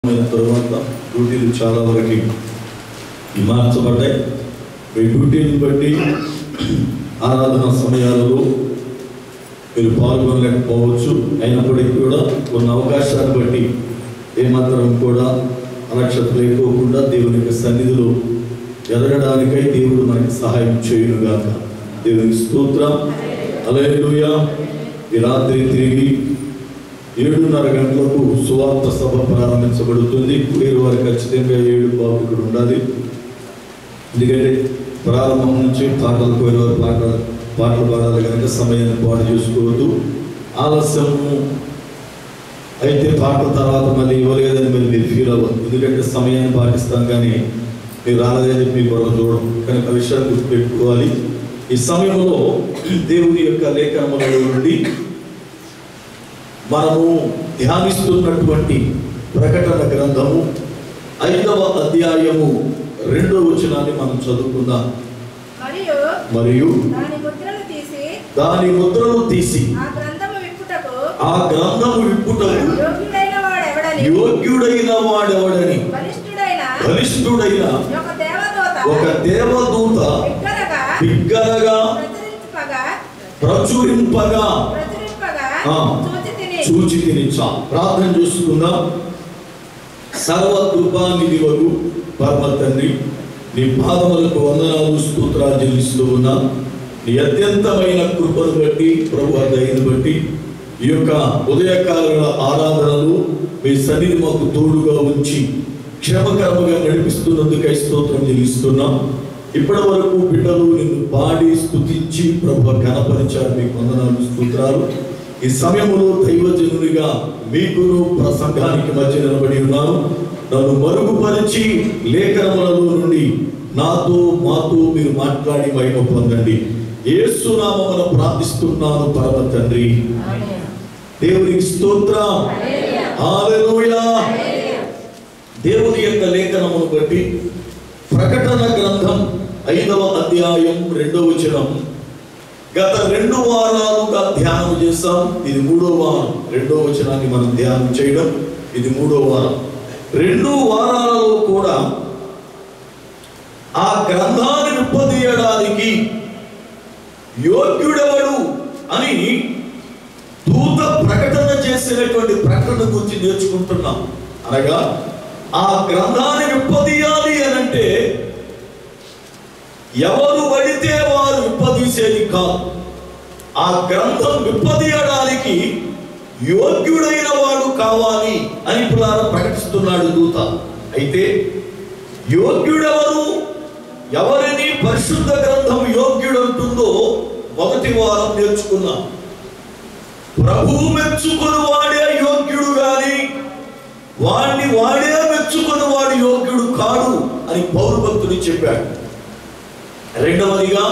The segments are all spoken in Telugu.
అయిన తర్వాత డ్యూటీలు చాలా వరకు మార్చబడ్డాయి మీ డ్యూటీని బట్టి ఆరాధన సమయాలలో మీరు పాల్గొనలేకపోవచ్చు అయినప్పటికీ కూడా ఉన్న అవకాశాన్ని బట్టి ఏమాత్రం కూడా అలక్షత లేకోకుండా దేవుని యొక్క సన్నిధిలో ఎదగడానికై దేవుడు మనకి సహాయం చేయునుగాక దేవునికి స్తోత్రం అలయలుయా ఈ రాత్రి తిరిగి ఏడున్నర గంటలకు సువార్త సభ ప్రారంభించబడుతుంది ఏడు వారు ఖచ్చితంగా ఏడు బాబు ఇక్కడ ఉండాలి ఎందుకంటే ప్రారంభం నుంచి పాటలు కోరి వారు పాటలు పాటలు పాడాలి కనుక సమయాన్ని పాటు చేసుకోవద్దు ఆలస్యము అయితే పాటల తర్వాత మళ్ళీ ఇవ్వలేదని మీరు మీరు ఫీల్ అవ్వదు ఎందుకంటే సమయాన్ని పాటిస్తాం కానీ మీరు రాలేదని మీ కొరకు చూడడం కనుక ఆ విషయాన్ని గుర్తుపెట్టుకోవాలి ఈ సమయంలో దేవుని యొక్క లేఖనములలో నుండి మనము ధ్యానిస్తున్నటువంటి ప్రకటన గ్రంథము ఐదవ అధ్యాయము రెండో వచనాన్ని మనం చదువుకుందాం మరియు మరియు దాని ముద్రను తీసి దాని ముద్రను తీసి ఆ గ్రంథము విప్పుటకు ఆ గ్రంథము విప్పుటకు యోగ్యుడైన వాడెవడని యోగ్యుడైన వాడెవడని బలిష్ఠుడైన బలిష్ఠుడైన ఒక దేవదూత ఒక దేవదూత బిగ్గరగా బిగ్గరగా ప్రచురింపగా ప్రచురింపగా ప్రచురింపగా ఆ. చూచి తిని చూచి తినిచ్చా ప్రార్థన చేసుకుందాం సర్వ కృపానిధి వగు పరమ తండ్రి నీ పాదములకు వందనాలు స్తోత్రాలు చెల్లిస్తూ ఉన్నా నీ అత్యంతమైన కృపను బట్టి ప్రభు ఆ దయను బట్టి ఈ యొక్క ఉదయకాల ఆరాధనలు మీ సన్నిధి మాకు తోడుగా ఉంచి క్షేమకరముగా నడిపిస్తున్నందుకై స్తోత్రం చెల్లిస్తున్నాం ఇప్పటి వరకు బిడ్డలు నిన్ను పాడి స్తుతించి ప్రభు కనపరిచారు మీకు వందనాలు స్తోత్రాలు ఈ సమయంలో దైవజనునిగా మీకును ప్రసంగానికి మధ్య నిలబడి ఉన్నాను నన్ను మరుగుపరిచి లేఖనములలో నుండి నాతో మాతో మీరు మాట్లాడి మహిమ పొందండి ఏసునామమున ప్రార్థిస్తున్నాను పరమ తండ్రి దేవునికి స్తోత్రం హల్లెలూయా దేవుని యొక్క లేఖనమును బట్టి ప్రకటన గ్రంథం ఐదవ అధ్యాయం రెండవ వచనం గత రెండు వారాలుగా ధ్యానం చేస్తాం ఇది మూడో వారం రెండో వచనాన్ని మనం ధ్యానం చేయడం ఇది మూడో వారం రెండు వారాలలో కూడా ఆ గ్రంథాన్ని విప్పదీయడానికి యోగ్యుడెవడు అని దూత ప్రకటన చేసినటువంటి ప్రకటన గురించి నేర్చుకుంటున్నాం అనగా ఆ గ్రంథాన్ని విప్పదీయాలి అని అంటే ఎవరు పడితే వారు విప్పదీసేది కాదు ఆ గ్రంథం విప్పదీయడానికి యోగ్యుడైన వాడు కావాలి అని పులార ప్రకటిస్తున్నాడు దూత అయితే యోగ్యుడెవరు ఎవరిని పరిశుద్ధ గ్రంథం యోగ్యుడంటుందో మొదటి వారం నేర్చుకున్నాం ప్రభువు మెచ్చుకుని వాడే యోగ్యుడు గాని వాడిని వాడే మెచ్చుకుని వాడు యోగ్యుడు కాడు అని పౌరు భక్తుడు చెప్పాడు రెండవదిగా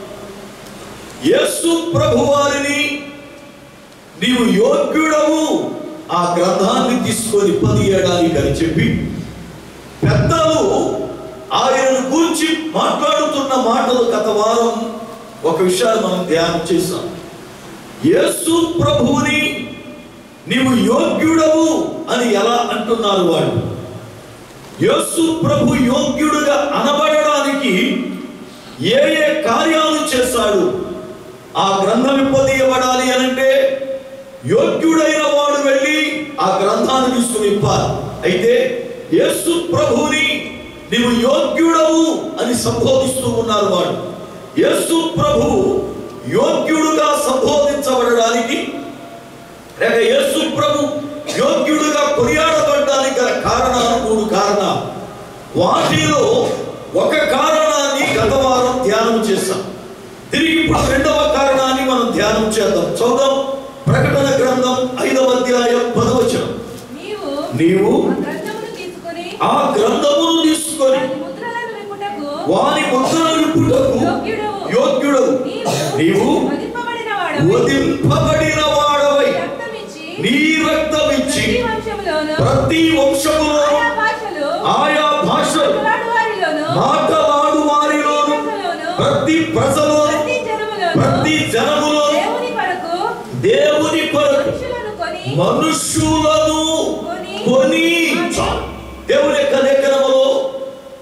యేసు ప్రభు వారిని నీవు యోగ్యుడవు ఆ గ్రంథాన్ని తీసుకొని పదియడానికి అని చెప్పి పెద్దలు ఆయనను గురించి మాట్లాడుతున్న మాటలు గత వారం ఒక విషయాన్ని మనం ధ్యానం చేశాం యేసు ప్రభువుని నీవు యోగ్యుడవు అని ఎలా అంటున్నారు వాళ్ళు యేసు ప్రభు యోగ్యుడుగా అనబడడానికి ఏ ఏ కార్యాలు చేశాడు ఆ గ్రంథం ఇప్పదీయబడాలి అనంటే యోగ్యుడైన వాడు వెళ్ళి ఆ గ్రంథాన్ని తీసుకుని ఇప్పాలి అయితే యేసు ప్రభుని నీవు యోగ్యుడవు అని సంబోధిస్తూ ఉన్నారు వాడు యేసు ప్రభు యోగ్యుడుగా సంబోధించబడడానికి లేక యేసు ప్రభు యోగ్యుడుగా కొనియాడబడ్డానికి గల కారణాలు మూడు కారణాలు వాటిలో ఒక కారణాన్ని గత వారం ధ్యానం చేశాం తిరిగి ఇప్పుడు రెండవ కారణాన్ని మనం ధ్యానం చేద్దాం చూద్దాం ప్రకటన గ్రంథం ఐదవ అధ్యాయం పదవచనం నీవు నీవు ఆ గ్రంథమును తీసుకొని ఆ గ్రంథమును తీసుకొని దాని ముద్రలను విప్పుటకు వాని ముద్రలు విప్పుటకు యోగ్యుడవు. యోగ్యుడవు నీవు నీవు వధింపబడిన వాడవు. వధింపబడిన వాడవై రక్తమిచ్చి నీ రక్తమిచ్చి ప్రతి వంశములోను ప్రతి వంశములో ఆయా భాషలు ఆయా భాషలు మాట్లాడు వారిలోను మాటలాడు వారిలోను ప్రతి ప్రజలోను ప్రతి జనములోను ప్రతి జనములో దేవుని కొరకు దేవుని కొరకు మనుషులను కొని మనుష్యులను కొని కొని ఆ దేవుని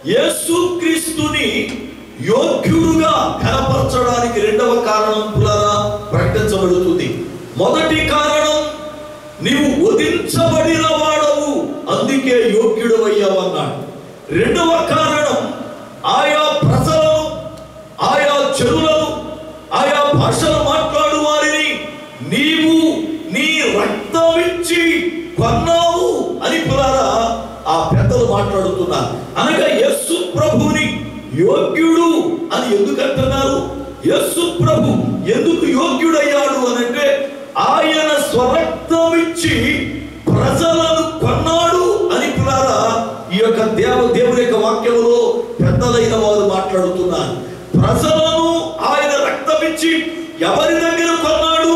యేసుక్రీస్తుని యోగ్యుడుగా కనపరచడానికి రెండవ కారణం పులరా ప్రకటించబడుతుంది మొదటి కారణం నీవు వధించబడిన వాడవు అందుకే యోగ్యుడు అయ్యావన్నాడు రెండవ కారణం ఆయా ప్రజలను ఆయా చెరువులను ఆయా భాషలు మాట్లాడు వారిని నీవు నీ రక్తం ఇచ్చి కొన్నావు అని పులారా ఆ పెద్దలు మాట్లాడుతున్నారు అనగా యస్సు ప్రభుని యోగ్యుడు అని ఎందుకు అంటున్నారు యస్సు ప్రభు ఎందుకు యోగ్యుడయ్యాడు అని అంటే ఆయన స్వరక్తం ఇచ్చి ప్రజలను కొన్నాడు అని పులారా ఈ యొక్క దేవ దేవుని యొక్క వాక్యములో పెద్దలైన వారు మాట్లాడుతున్నారు ప్రజలను ఆయన రక్తం ఇచ్చి ఎవరి దగ్గర కొన్నాడు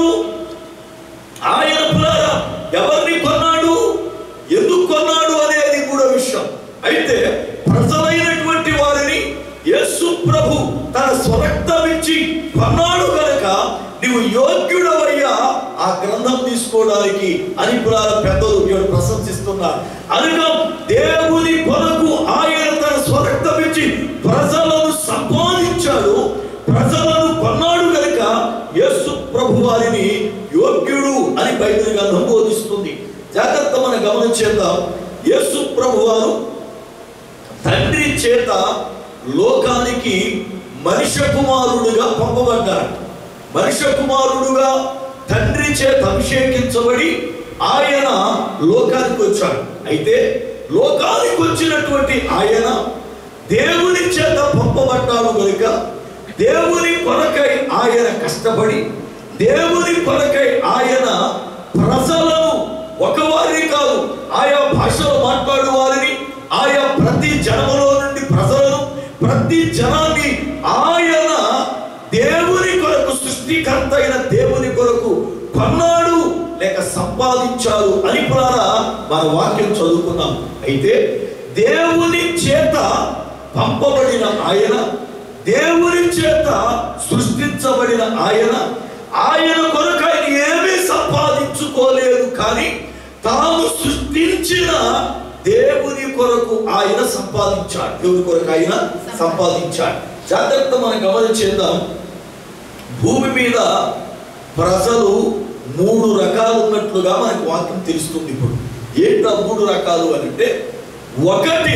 ఆయన పులారా ఎవరిని కొన్నాడు ఎందుకు కొన్నాడు అనేది కూడా విషయం అయితే ప్రజలైనటువంటి వారిని యేసు ప్రభు తన స్వరక్తం ఇచ్చి కొన్నాడు కనుక నీవు యోగ్యుడవయ్యా ఆ గ్రంథం తీసుకోవడానికి అని పులాల పెద్దలు ఇక్కడ ప్రశంసిస్తున్నారు అనగా దేవుని కొరకు ఆయన తన స్వరక్తం ఇచ్చి ప్రజలను సంపాదించాడు ప్రజలను కొన్నాడు కనుక యేసు ప్రభు వారిని యోగ్యుడు అని బైబిల్ గ్రంథం బోధిస్తుంది జాగ్రత్త మనం గమనించేద్దాం యేసు ప్రభు వారు తండ్రి చేత లోకానికి మనిషి కుమారుడుగా పంపబడ్డాడు మనిషి కుమారుడుగా తండ్రి చేత అభిషేకించబడి ఆయన లోకానికి వచ్చాడు అయితే లోకానికి వచ్చినటువంటి ఆయన దేవుని చేత పంపబడ్డాడు కనుక దేవుని కొరకై ఆయన కష్టపడి దేవుని కొరకై ఆయన ప్రజలను ఒకవారిని కాదు ఆయా భాషలో మాట్లాడు వారిని ఆయా ప్రతి జనములో నుండి ప్రజలను ప్రతి జనాన్ని ఆయన దేవుని కొరకు సృష్టికర్త అయిన దేవుని కొరకు కొన్నాడు లేక సంపాదించాడు అని కూడా మన వాక్యం చదువుకున్నాం అయితే దేవుని చేత పంపబడిన ఆయన దేవుని చేత సృష్టించబడిన ఆయన ఆయన కొరకు ఆయన ఏమీ సంపాదించుకోలేదు కానీ తాము సృష్టించిన దేవుని కొరకు ఆయన సంపాదించాడు దేవుని కొరకు ఆయన సంపాదించాడు జాగ్రత్త మనం గమనించేద్దాం భూమి మీద ప్రజలు మూడు రకాలు ఉన్నట్లుగా మనకు వాక్యం తెలుస్తుంది ఇప్పుడు ఏంటో మూడు రకాలు అని అంటే ఒకటి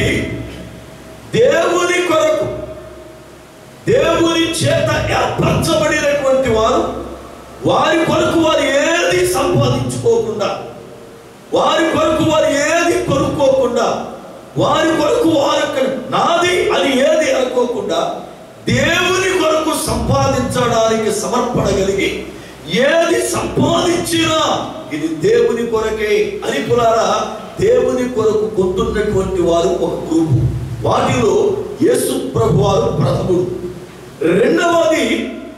దేవుని కొరకు దేవుని చేత ఏర్పరచబడినటువంటి వారు వారి కొరకు వారు ఏది సంపాదించుకోకుండా వారి కొరకు వారు ఏది కొనుక్కోకుండా వారి కొరకు వారు అక్కడ నాది అని ఏది అనుకోకుండా దేవుని కొరకు సంపాదించడానికి సమర్పణ కలిగి ఏది సంపాదించినా ఇది దేవుని కొరకే అని పులారా దేవుని కొరకు కొంటున్నటువంటి వారు ఒక గ్రూపు వాటిలో యేసు ప్రభు వారు ప్రథముడు రెండవది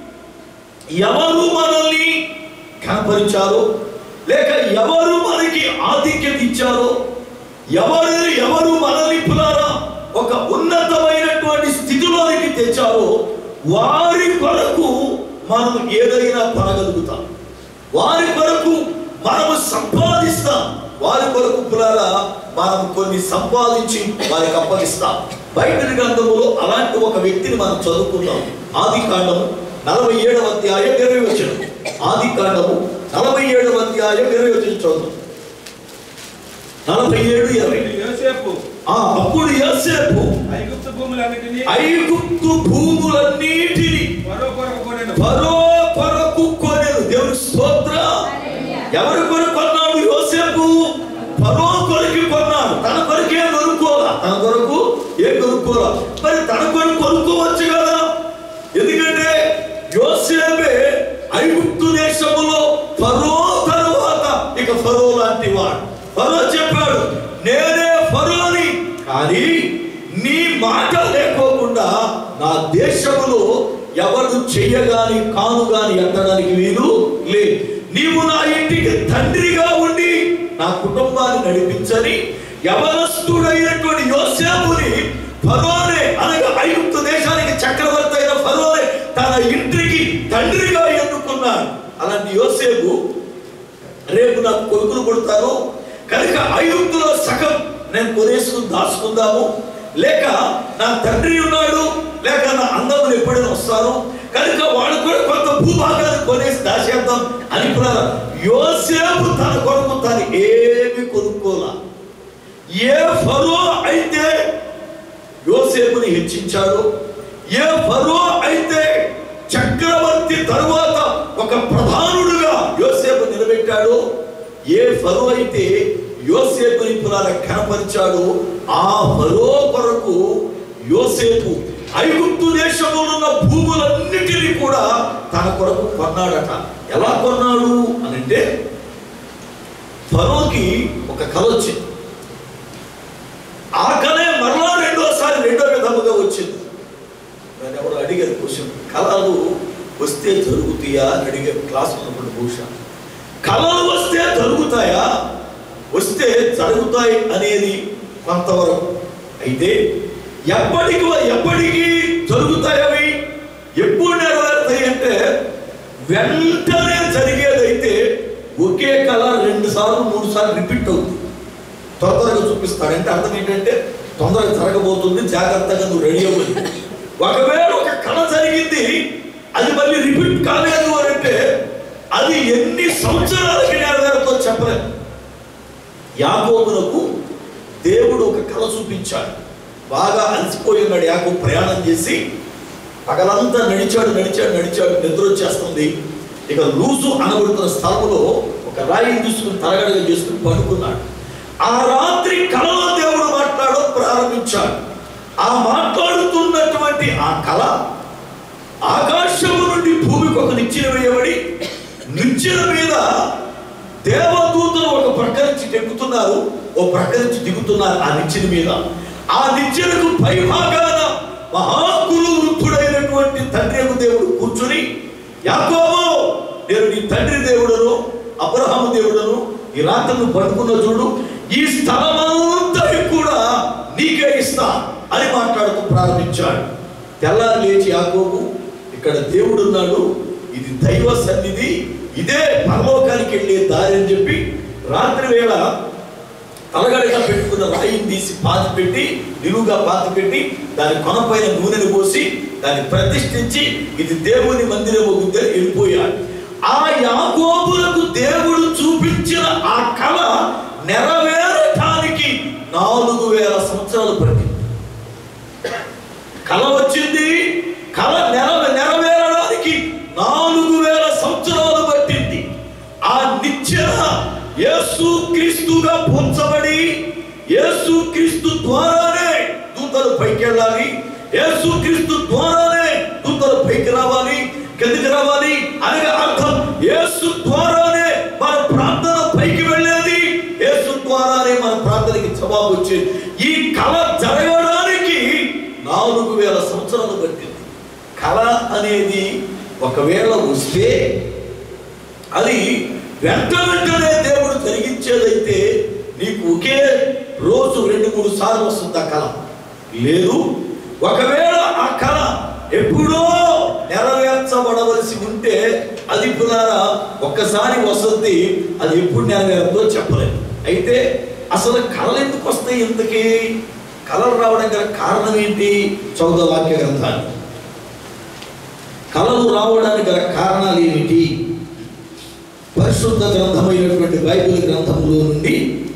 ఎవరు మనల్ని కనపరిచారో లేక ఎవరు మనకి ఆధిక్యత ఇచ్చారో ఎవరు ఎవరు మనల్ని పులారా ఒక ఉన్నతమైనటువంటి స్థితిలోనికి తెచ్చారో వారి కొరకు మనం ఏదైనా కొనగలుగుతాం వారి కొరకు మనము సంపాదిస్తాం వారి కొరకు పులారా మనం కొన్ని సంపాదించి వారికి అప్పగిస్తాం బైబిల్ గ్రంథములో అలాంటి ఒక వ్యక్తిని మనం చదువుకున్నాం ఆది కాండము నలభై ఏడవ అధ్యాయం ఇరవై వచ్చిన ఆది కాండము నలభై ఏడవ అధ్యాయం ఇరవై వచ్చిన చదువు నలభై ఏడు ఇరవై యోసేపు ఆ అప్పుడు యోసేపు ఐగుప్తు భూములన్నిటినీ ఐగుప్తు భూములన్నిటిని మరో కొరకు కొనెను పరో కొరకు కొనెను దేవుని స్తోత్ర ఎవరి కొరకు కొన్నాడు యోసేపు పరో కొరకు కొన్నాడు తన కొరకు ఏం కొనుక్కోవాలా తన కొరకు ఏం కొనుక్కోవాలా మరి తన కొరకు కొనుక్కోవచ్చు కదా ఎందుకంటే యోసేపే ఐగుప్తు దేశములో ఫరో తరువాత ఇక ఫరో లాంటి వాడు ఫరో చెప్పాడు నేనే ఫరోని కానీ నీ మాట లేకోకుండా నా దేశములో ఎవరు చెయ్యగాని కాను గాని ఎత్తడానికి వీలు లేదు నీవు నా ఇంటికి తండ్రిగా ఉండి నా కుటుంబాన్ని నడిపించని యవనస్తుడైనటువంటి యోసేపుని ఫరోనే అనగా ఐగుప్తు దేశానికి చక్రవర్తి అయిన ఫరోనే తన ఇంటికి తండ్రిగా ఎన్నుకున్నాడు అలాంటి యోసేపు రేపు నాకు కొడుకులు పుడతారు కనుక ఐగుప్తులో సగం నేను కొనేసుకుని దాచుకుందాము లేక నా తండ్రి ఉన్నాడు లేక నా అందములు ఎప్పుడైనా వస్తారు కనుక వాడు కూడా కొంత భూభాగాన్ని కొనేసి దాచేద్దాం అని కూడా యోసేపు తన కొరకు తను ఏమి కొనుక్కోలా ఏ ఫరో అయితే యోసేపుని హెచ్చించాడు ఏ ఫరో అయితే చక్రవర్తి తరువాత ఒక ప్రధానుడుగా యోసేపు నిలబెట్టాడు ఏ ఫరో అయితే యోసేపుని పురాణ కనపరిచాడు ఆ ఫరో కొరకు యోసేపు ఐగుప్తు దేశంలో ఉన్న భూములన్నిటినీ కూడా తన కొరకు కొన్నాడట ఎలా కొన్నాడు అని అంటే ఫరోకి ఒక కల వచ్చింది ఆ కళే మరలా రెండోసారి రెండో విధముగా వచ్చింది నన్ను ఎవరు అడిగారు క్వశ్చన్ కళలు వస్తే జరుగుతాయా అని అడిగారు క్లాస్ ఉన్నప్పుడు బహుశా కళలు వస్తే జరుగుతాయా వస్తే జరుగుతాయి అనేది కొంతవరకు అయితే ఎప్పటికి ఎప్పటికీ జరుగుతాయి అవి ఎప్పుడు నెరవేరుతాయి అంటే వెంటనే జరిగేదైతే ఒకే కళ రెండు సార్లు మూడు సార్లు రిపీట్ అవుతుంది తొందరగా చూపిస్తాడు అంటే అర్థం ఏంటంటే తొందరగా జరగబోతుంది జాగ్రత్తగా నువ్వు రెడీ అవ్వాలి ఒకవేళ ఒక కళ జరిగింది అది మళ్ళీ రిపీట్ కాలేదు అని అంటే అది ఎన్ని సంవత్సరాలకి నెరవేరుతో చెప్పలేదు యాకోబులకు దేవుడు ఒక కళ చూపించాడు బాగా అలసిపోయి ఉన్నాడు యాకోబు ప్రయాణం చేసి పగలంతా నడిచాడు నడిచాడు నడిచాడు నిద్ర వచ్చేస్తుంది ఇక లూజు అనబడుతున్న స్థలంలో ఒక రాయిని తీసుకుని తలగడగా చేసుకుని పడుకున్నాడు ఆ రాత్రి కళలో దేవుడు మాట్లాడడం ప్రారంభించాడు ఆ మాట్లాడుతున్నటువంటి ఆ కళ ఆకాశము నుండి భూమికి ఒక నిచ్చెన వేయబడి నిచ్చెన మీద దేవదూతలు ఒక ప్రక్క నుంచి ఎక్కుతున్నారు ఓ ప్రక్క నుంచి దిగుతున్నారు ఆ నిచ్చెన మీద ఆ నిచ్చెనకు పై భాగాన మహాకులు వృద్ధుడైనటువంటి తండ్రి యొక్క దేవుడు కూర్చుని యాకోబు నేను నీ తండ్రి దేవుడను అబ్రహాము దేవుడను ఈ రాత్రులు పడుకున్న చూడు ఈ స్థలమంతా కూడా నీకే ఇస్తా అని మాట్లాడుతూ ప్రారంభించాడు తెల్లారి లేచి యాకోబు ఇక్కడ దేవుడు ఉన్నాడు ఇది దైవ సన్నిధి ఇదే పరలోకానికి వెళ్ళే దారి అని చెప్పి రాత్రి వేళ తలగడగా పెట్టుకున్న రాయిని తీసి పాతి పెట్టి నిలువుగా పాతి పెట్టి దాని కొనపైన నూనెను పోసి దాన్ని ప్రతిష్ఠించి ఇది దేవుని మందిరం గుద్దని వెళ్ళిపోయాడు ఆ యాకోబులకు దేవుడు చూపించిన ఆ కళ నెరవేరటానికి నాలుగు వేల సంవత్సరాలు పట్టింది కళ వచ్చింది కళ నెర నెరవేరడానికి నాలుగు వేల సంవత్సరాలు పట్టింది ఆ నిచ్చెన యేసు క్రీస్తుగా పొంచబడి యేసు క్రీస్తు ద్వారానే దూతలు పైకి వెళ్ళాలి యేసు క్రీస్తు ద్వారానే దూతలు పైకి రావాలి కిందకి రావాలి అనగా అర్థం యేసు ద్వారానే మన ప్రార్థన పైకి వెళ్ళేది యేసు ద్వారానే మన ప్రార్థనకి జవాబు వచ్చేది ఈ కళ జరగడానికి నాలుగు వేల సంవత్సరాలు పట్టింది కళ అనేది ఒకవేళ వస్తే అది వెంట వెంటనే దేవుడు జరిగించేదైతే నీకు ఒకే రోజు రెండు మూడు సార్లు వస్తుంది ఆ కళ లేదు ఒకవేళ ఆ కళ ఎప్పుడో నెరవేర్చబడవలసి ఉంటే అది పునారా ఒక్కసారి వస్తుంది అది ఎప్పుడు నెరవేరుతుందో చెప్పలేదు అయితే అసలు కళలు ఎందుకు వస్తాయి ఇంతకీ కళలు రావడం గల కారణం ఏంటి చౌద వాక్య గ్రంథాలు కళలు రావడానికి గల కారణాలు ఏమిటి పరిశుద్ధ గ్రంథమైనటువంటి బైబిల్ గ్రంథంలో నుండి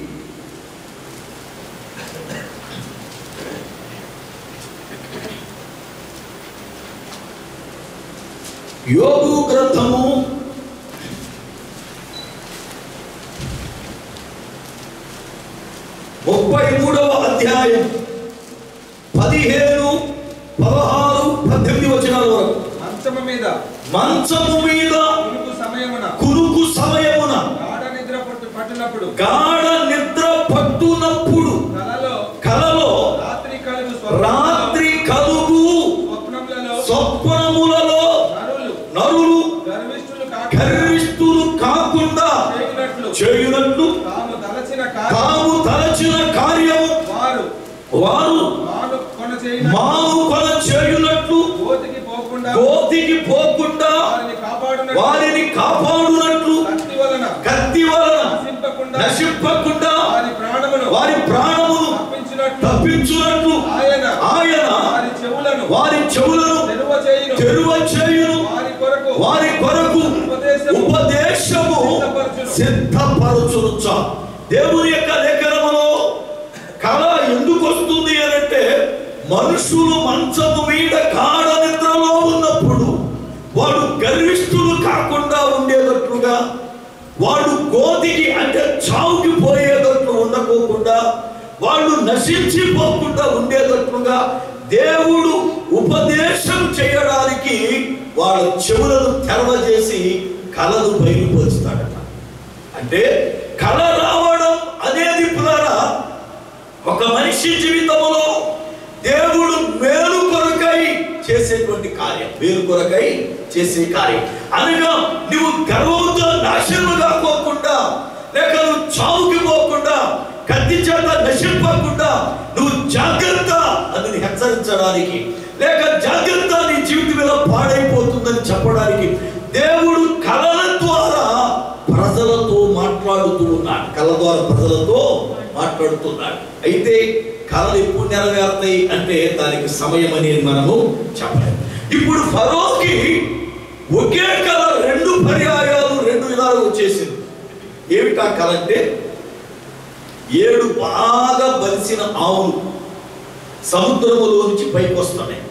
యోగు గ్రంథము ముప్పై మూడవ అధ్యాయం పదిహేను పదహారు పద్దెనిమిది వచనాల వరకు మంచము మీద మంచము మీద కునుకు సమయమున కురుకు సమయమున గాఢ నిద్ర పట్టు పట్టినప్పుడు గాఢ నిద్ర పట్టునప్పుడు కలలో కలలో రాత్రి కలుగు రాత్రి కలుగు స్వప్నములలో స్వప్నములలో నరులు నరులు గర్విష్ఠులు కాక గర్విష్ఠులు కాకుండా చేయునట్లు చేయునట్లు తాము తలచిన కార్యం తాము తలచిన కార్యము వారు వారు మాను కొన చేయున మాను కొన చేయునట్లు గోతికి పోకుండా కోతికి పోకుండా వారిని కాపాడునట్లు వారిని కాపాడునట్లు కత్తి వలన కత్తి వలన నశింపకుండా నశింపకుండా వారి ప్రాణమును వారి ప్రాణమును తప్పించినట్లు తప్పించునట్లు ఆయన వారి చెవులను తెరువ చేయును తెరువ చేయును వారి కొరకు వారి కొరకు ఉపదేశము ఉపదేశము సిద్ధపరచునుచ దేవుని యొక్క లేఖనములో కళ ఎందుకు వస్తుంది అని అంటే మనుషులు మంచము మీద గాఢ నిద్రలో ఉన్నప్పుడు వాడు గర్విష్ఠులు కాకుండా ఉండేటట్లుగా వాడు గోతికి అంటే చావుకి పోయేటట్లు ఉండకోకుండా వాళ్ళు నశించిపోకుండా ఉండేటట్లుగా దేవుడు ఉపదేశం చేయడానికి వాళ్ళ చెవులను తెరవజేసి కళలు బయలుపరుస్తాడట అంటే కళ రావడం అనేది పునరా ఒక మనిషి జీవితంలో దేవుడు మేలు కొరకై చేసేటువంటి కార్యం మేలు కొరకై చేసే కార్యం అనగా నువ్వు గర్వంతో నాశనం కాకోకుండా లేక నువ్వు చావుకి పోకుండా కత్తి చేత నశింపకుండా నువ్వు జాగ్రత్త అని హెచ్చరించడానికి లేక జాగ్రత్త నీ జీవితం మీద పాడైపోతుందని చెప్పడానికి దేవుడు కళల ద్వారా ప్రజలతో మాట్లాడుతూ ఉన్నాడు కళ ద్వారా ప్రజలతో మాట్లాడుతున్నాడు అయితే కళలు ఎప్పుడు నెరవేరుతాయి అంటే దానికి సమయం అనేది మనము చెప్పలేము ఇప్పుడు ఫరోకి ఒకే కళ రెండు పర్యాయాలు రెండు విధాలు వచ్చేసింది ఏమిటా కళ అంటే ఏడు బాగా బలిసిన ఆవులు సముద్రములో నుంచి పైకి వస్తున్నాయి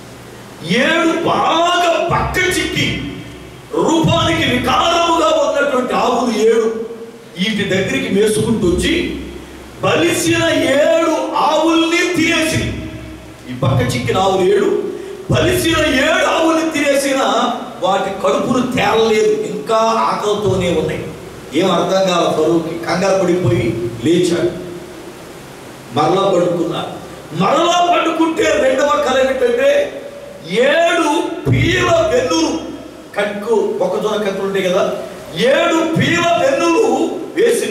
ఏడు బాగా పక్క చిక్కి రూపానికి వికారముగా ఉన్నటువంటి ఆవులు ఏడు వీటి దగ్గరికి మేసుకుంటూ వచ్చి బలిసిన ఏడు ఆవుల్ని తినేసి ఈ పక్క చిక్కిన ఆవులు ఏడు బలిసిన ఏడు ఆవుల్ని తినేసిన వాటి కడుపులు తేలలేదు ఇంకా ఆకలితోనే ఉన్నాయి ఏం అర్థం కాల ఫరూకి కంగారు పడిపోయి లేచాడు మరలా పడుకున్నారు మరలా పడుకుంటే రెండవ కళ ఏమిటంటే ఏడు పీల వెన్నులు కక్కు మొక్కజొన్న కక్కులు ఉంటాయి కదా ఏడు పీల వెన్నులు వేసి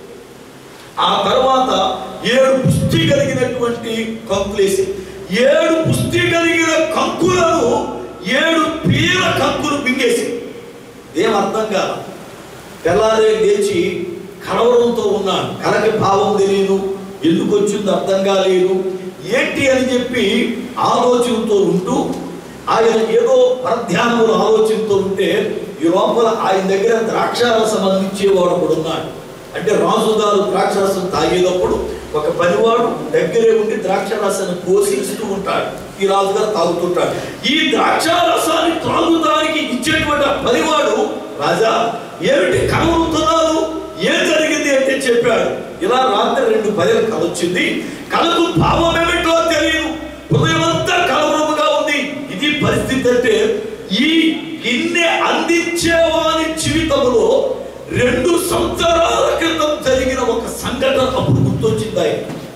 ఆ తర్వాత ఏడు పుష్టి కలిగినటువంటి కంకులేసి ఏడు పుష్టి కలిగిన కంకులను ఏడు పీల కంకులు మింగేసి ఏం అర్థం కాదు తెల్లారే లేచి కలవరంతో ఉన్నాడు కలకి భావం తెలియదు ఎందుకు వచ్చిందో అర్థం కాలేదు ఏంటి అని చెప్పి ఆలోచనతో ఉంటూ ఆయన ఏదో పరధ్యానంలో ఆలోచనతో ఉంటే ఈ లోపల ఆయన దగ్గర ద్రాక్షారసం అందించేవాడు ఒకడు ఉన్నాడు అంటే రాజుగారు ద్రాక్షారసం తాగేటప్పుడు ఒక పనివాడు దగ్గరే ఉండి ద్రాక్షారసాన్ని పోసి ఇస్తూ ఉంటాడు ఈ రాజుగారు తాగుతుంటాడు ఈ ద్రాక్షారసాన్ని త్రాగుతానికి ఇచ్చేటువంటి ఆ పనివాడు రాజా ఏమిటి కలవుతున్నారు ఏం జరిగింది అంటే చెప్పాడు ఇలా రాత్రి రెండు పదలు కలొచ్చింది కలకు భావం ఏమిటో తెలియదు హృదయమంతా కలవరముగా ఉంది ఇది పరిస్థితి అంటే ఈ గిన్నె అందించేవాని జీవితంలో రెండు సంవత్సరాల క్రితం జరిగిన ఒక సంఘటన అప్పుడు గుర్తొచ్చింది ఆయన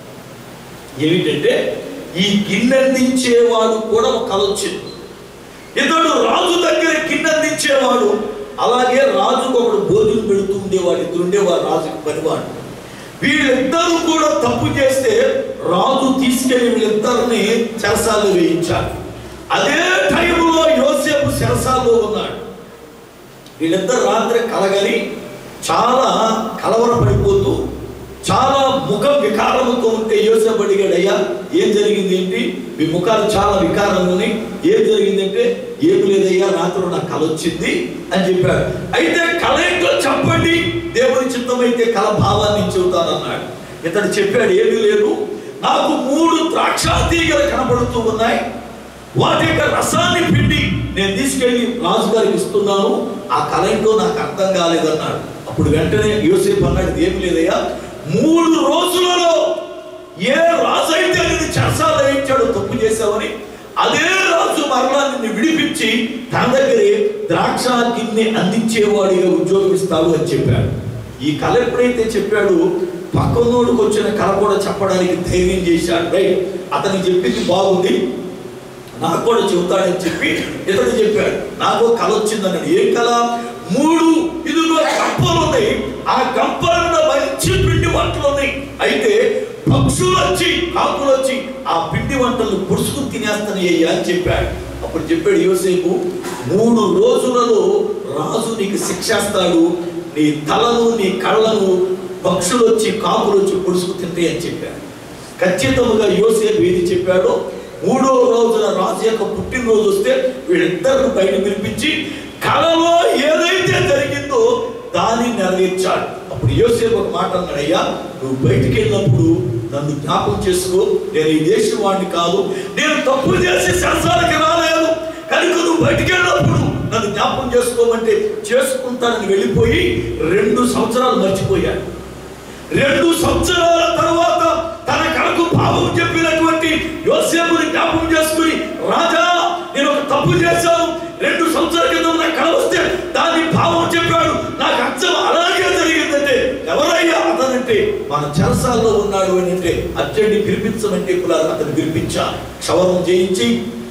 ఏమిటంటే ఈ గిన్నె అందించేవాడు కూడా ఒక కల వచ్చింది ఇతడు రాజు దగ్గర గిన్నె అందించేవాడు అలాగే రాజుకు ఒకడు భోజనం పెడుతూ ఉండేవాడు ఇద్దరు ఉండేవాడు రాజుకి పనివాడు వీళ్ళిద్దరూ కూడా తప్పు చేస్తే రాజు తీసుకెళ్లి వీళ్ళిద్దరిని చెరసాల్లో వేయించాడు అదే టైంలో యోసేపు చెరసాల్లో ఉన్నాడు వీళ్ళిద్దరు రాత్రి కలగలి చాలా కలవరపడిపోతూ చాలా ముఖం వికారముతో ఉంటే యోసేపు అడిగాడు అయ్యా ఏం జరిగింది ఏంటి మీ ముఖాలు చాలా వికారంగా ఉన్నాయి ఏం జరిగిందంటే ఏమి లేదయ్యా రాత్రి నాకు కల వచ్చింది అని చెప్పాడు అయితే కళ ఏంటో చెప్పండి దేవుని చిత్తమైతే కళ భావాన్ని చెబుతానన్నాడు ఇతడు చెప్పాడు ఏమీ లేదు నాకు మూడు ద్రాక్ష తీగలు కనబడుతూ ఉన్నాయి వాటి యొక్క రసాన్ని పిండి నేను తీసుకెళ్లి రాజుగారికి ఇస్తున్నాను ఆ కళ ఏంటో నాకు అర్థం కాలేదన్నాడు అప్పుడు వెంటనే యోసేపు అన్నాడు "ఇది ఏమి లేదయ్యా మూడు రోజులలో ఏ రాజు అయితే నిన్ను చెరసాల వేయించాడో తప్పు చేశావని అదే రాజు మరలా నిన్ను విడిపించి తన దగ్గరే ద్రాక్ష గిన్నె అందించేవాడిగా ఉద్యోగం ఇస్తాడు అని చెప్పాడు ఈ కళ ఎప్పుడైతే చెప్పాడు పక్కనోడికి వచ్చిన కళ కూడా చెప్పడానికి ధైర్యం చేశాడు రైట్ అతనికి చెప్పింది బాగుంది నాకు కూడా చెబుతాడని చెప్పి ఇతడు చెప్పాడు నాకు కళ వచ్చిందన్నాడు ఏం కళ మూడు ఇదిగో గంపలు ఉన్నాయి ఆ గంపలలో మంచి పిండి వంటలు ఉన్నాయి అయితే పక్షులు వచ్చి కాకులు వచ్చి ఆ పిండి వంటలు పుడుచుకుని తినేస్తానయ్యా అని చెప్పాడు అప్పుడు చెప్పాడు యోసేపు మూడు రోజులలో రాజు నీకు శిక్షేస్తాడు నీ తలను నీ కళ్ళను పక్షులు వచ్చి కాకులు వచ్చి పుడుచుకు తింటాయి అని చెప్పాడు ఖచ్చితముగా యోసేపు ఏది చెప్పాడో మూడో రోజున రాజు యొక్క పుట్టినరోజు వస్తే వీళ్ళిద్దరిని బయట పిలిపించి కలలో ఏదైతే జరిగిందో దాన్ని నెరవేర్చాడు అప్పుడు యోసేపు ఒక మాట అన్నాడు అయ్యా నువ్వు బయటికి వెళ్ళినప్పుడు నన్ను జ్ఞాపకం చేసుకో నేను ఈ దేశం వాడిని కాదు నేను తప్పు చేసి సంసారానికి రాలేదు కనుక నువ్వు బయటికి వెళ్ళినప్పుడు నన్ను జ్ఞాపకం చేసుకోమంటే చేసుకుంటానని వెళ్ళిపోయి రెండు సంవత్సరాలు మర్చిపోయాడు రెండు సంవత్సరాల తర్వాత తన కళకు భావం చెప్పినటువంటి యోసేపుని జ్ఞాపకం చేసుకుని రాజా నేను ఒక తప్పు చేశాను రెండు సంవత్సరాల క్రితం నా కళ వస్తే దాని భావం చెప్పాడు నాకు అచ్చం అలాగే జరిగిందంటే ఎవరయ్యా అతనంటే మన చెరసాల్లో ఉన్నాడు అని అంటే అర్జెంట్ పిలిపించమంటే కులాలు అతను పిలిపించాలి క్షవరం చేయించి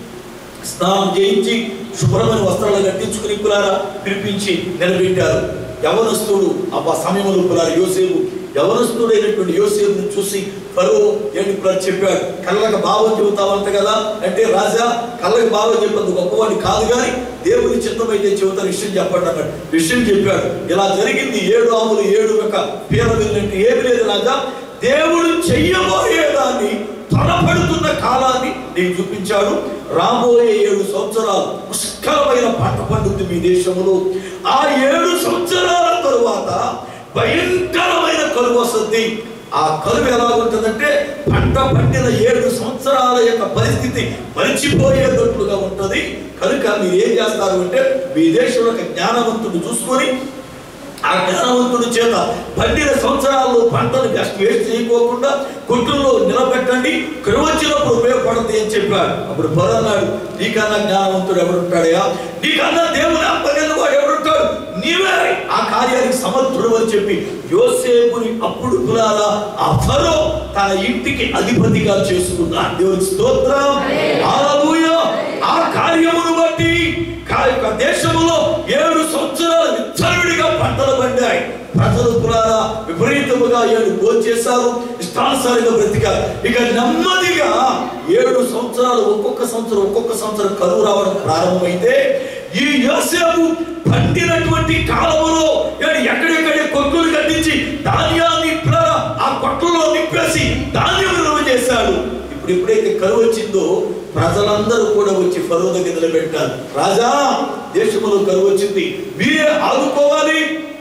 స్నానం చేయించి శుభ్రమైన వస్త్రాలు కట్టించుకుని కులారా పిలిపించి నిలబెట్టారు యవనస్తుడు ఆ సమయంలో కులారు యోసేపు యవనస్తుడైనటువంటి యోసేపుని చూసి ఫరో ఏంటి కులారు చెప్పాడు కళ్ళకు భావం చెబుతావంట కదా అంటే రాజా కళ్ళకి భావం చెప్పంది గొప్పవాడిని కాదు కానీ దేవుని చిత్తమైతే చెబుతాను విషయం చెప్పండి అన్నాడు విషయం చెప్పాడు ఇలా జరిగింది ఏడు ఆవులు ఏడు ఒక పీర వెళ్ళినట్టు ఏమి లేదు రాజా దేవుడు చెయ్యబోయేదాన్ని త్వరపడుతున్న కాలాన్ని నీకు చూపించాడు రాబోయే ఏడు సంవత్సరాలు పుష్కలమైన పంట పండుతుంది మీ దేశంలో ఆ ఏడు సంవత్సరాల తరువాత భయంకరమైన కరువు వస్తుంది ఆ కరువు ఎలా ఉంటుందంటే పంట పండిన ఏడు సంవత్సరాల యొక్క పరిస్థితి మరిచిపోయేటట్లుగా ఉంటది కనుక మీరు ఏం చేస్తారు అంటే మీ దేశంలో ఒక జ్ఞానవంతుడు చూసుకొని ఆ జ్ఞానవంతుడి చేత పండిన సంవత్సరాల్లో పంటను వేస్ట్ వేస్ట్ చేయకోకుండా కొట్టుల్లో నిలబెట్టండి కరువు వచ్చినప్పుడు ఉపయోగపడుతుంది అని చెప్పాడు అప్పుడు పొర అన్నాడు నీకన్నా జ్ఞానవంతుడు ఎవడుంటాడయా నీకన్నా దేవుని అప్పగలిగిన వాడు ఎవడుంటాడు నీవే ఆ కార్యానికి సమర్థుడు అని చెప్పి యోసేపుని అప్పుడు కులారా ఆ ఫరో తన ఇంటికి అధిపతిగా చేసుకున్నాడు దేవుని స్తోత్రం హల్లెలూయా ఆ కార్యమును బట్టి కా- యొక్క దేశములో ఏడు సంవత్సరాలు విచ్చలవిడిగా పంటలు పండాయి ప్రజలు పురారా విపరీతముగా ఏడు భోంచేశారు ఇష్టానుసారంగా బ్రతికారు ఇక నెమ్మదిగా ఏడు సంవత్సరాలు ఒక్కొక్క సంవత్సరం ఒక్కొక్క సంవత్సరం కరువు రావడం ప్రారంభమైతే ఈ యోసేపు పండినటువంటి కాలములో ఏడు ఎక్కడెక్కడే కొట్టులు కట్టించి ధాన్యాన్ని పురారా ఆ కొట్లలో నింపేసి ధాన్యం నిల్వ చేశాడు ఇప్పుడు ఎప్పుడైతే కరువు వచ్చిందో ప్రజలందరూ కూడా వచ్చి ఫరో దగ్గర నిలబెట్టారు రాజా దేశంలో కరువు వచ్చింది మీరే ఆదుకోవాలి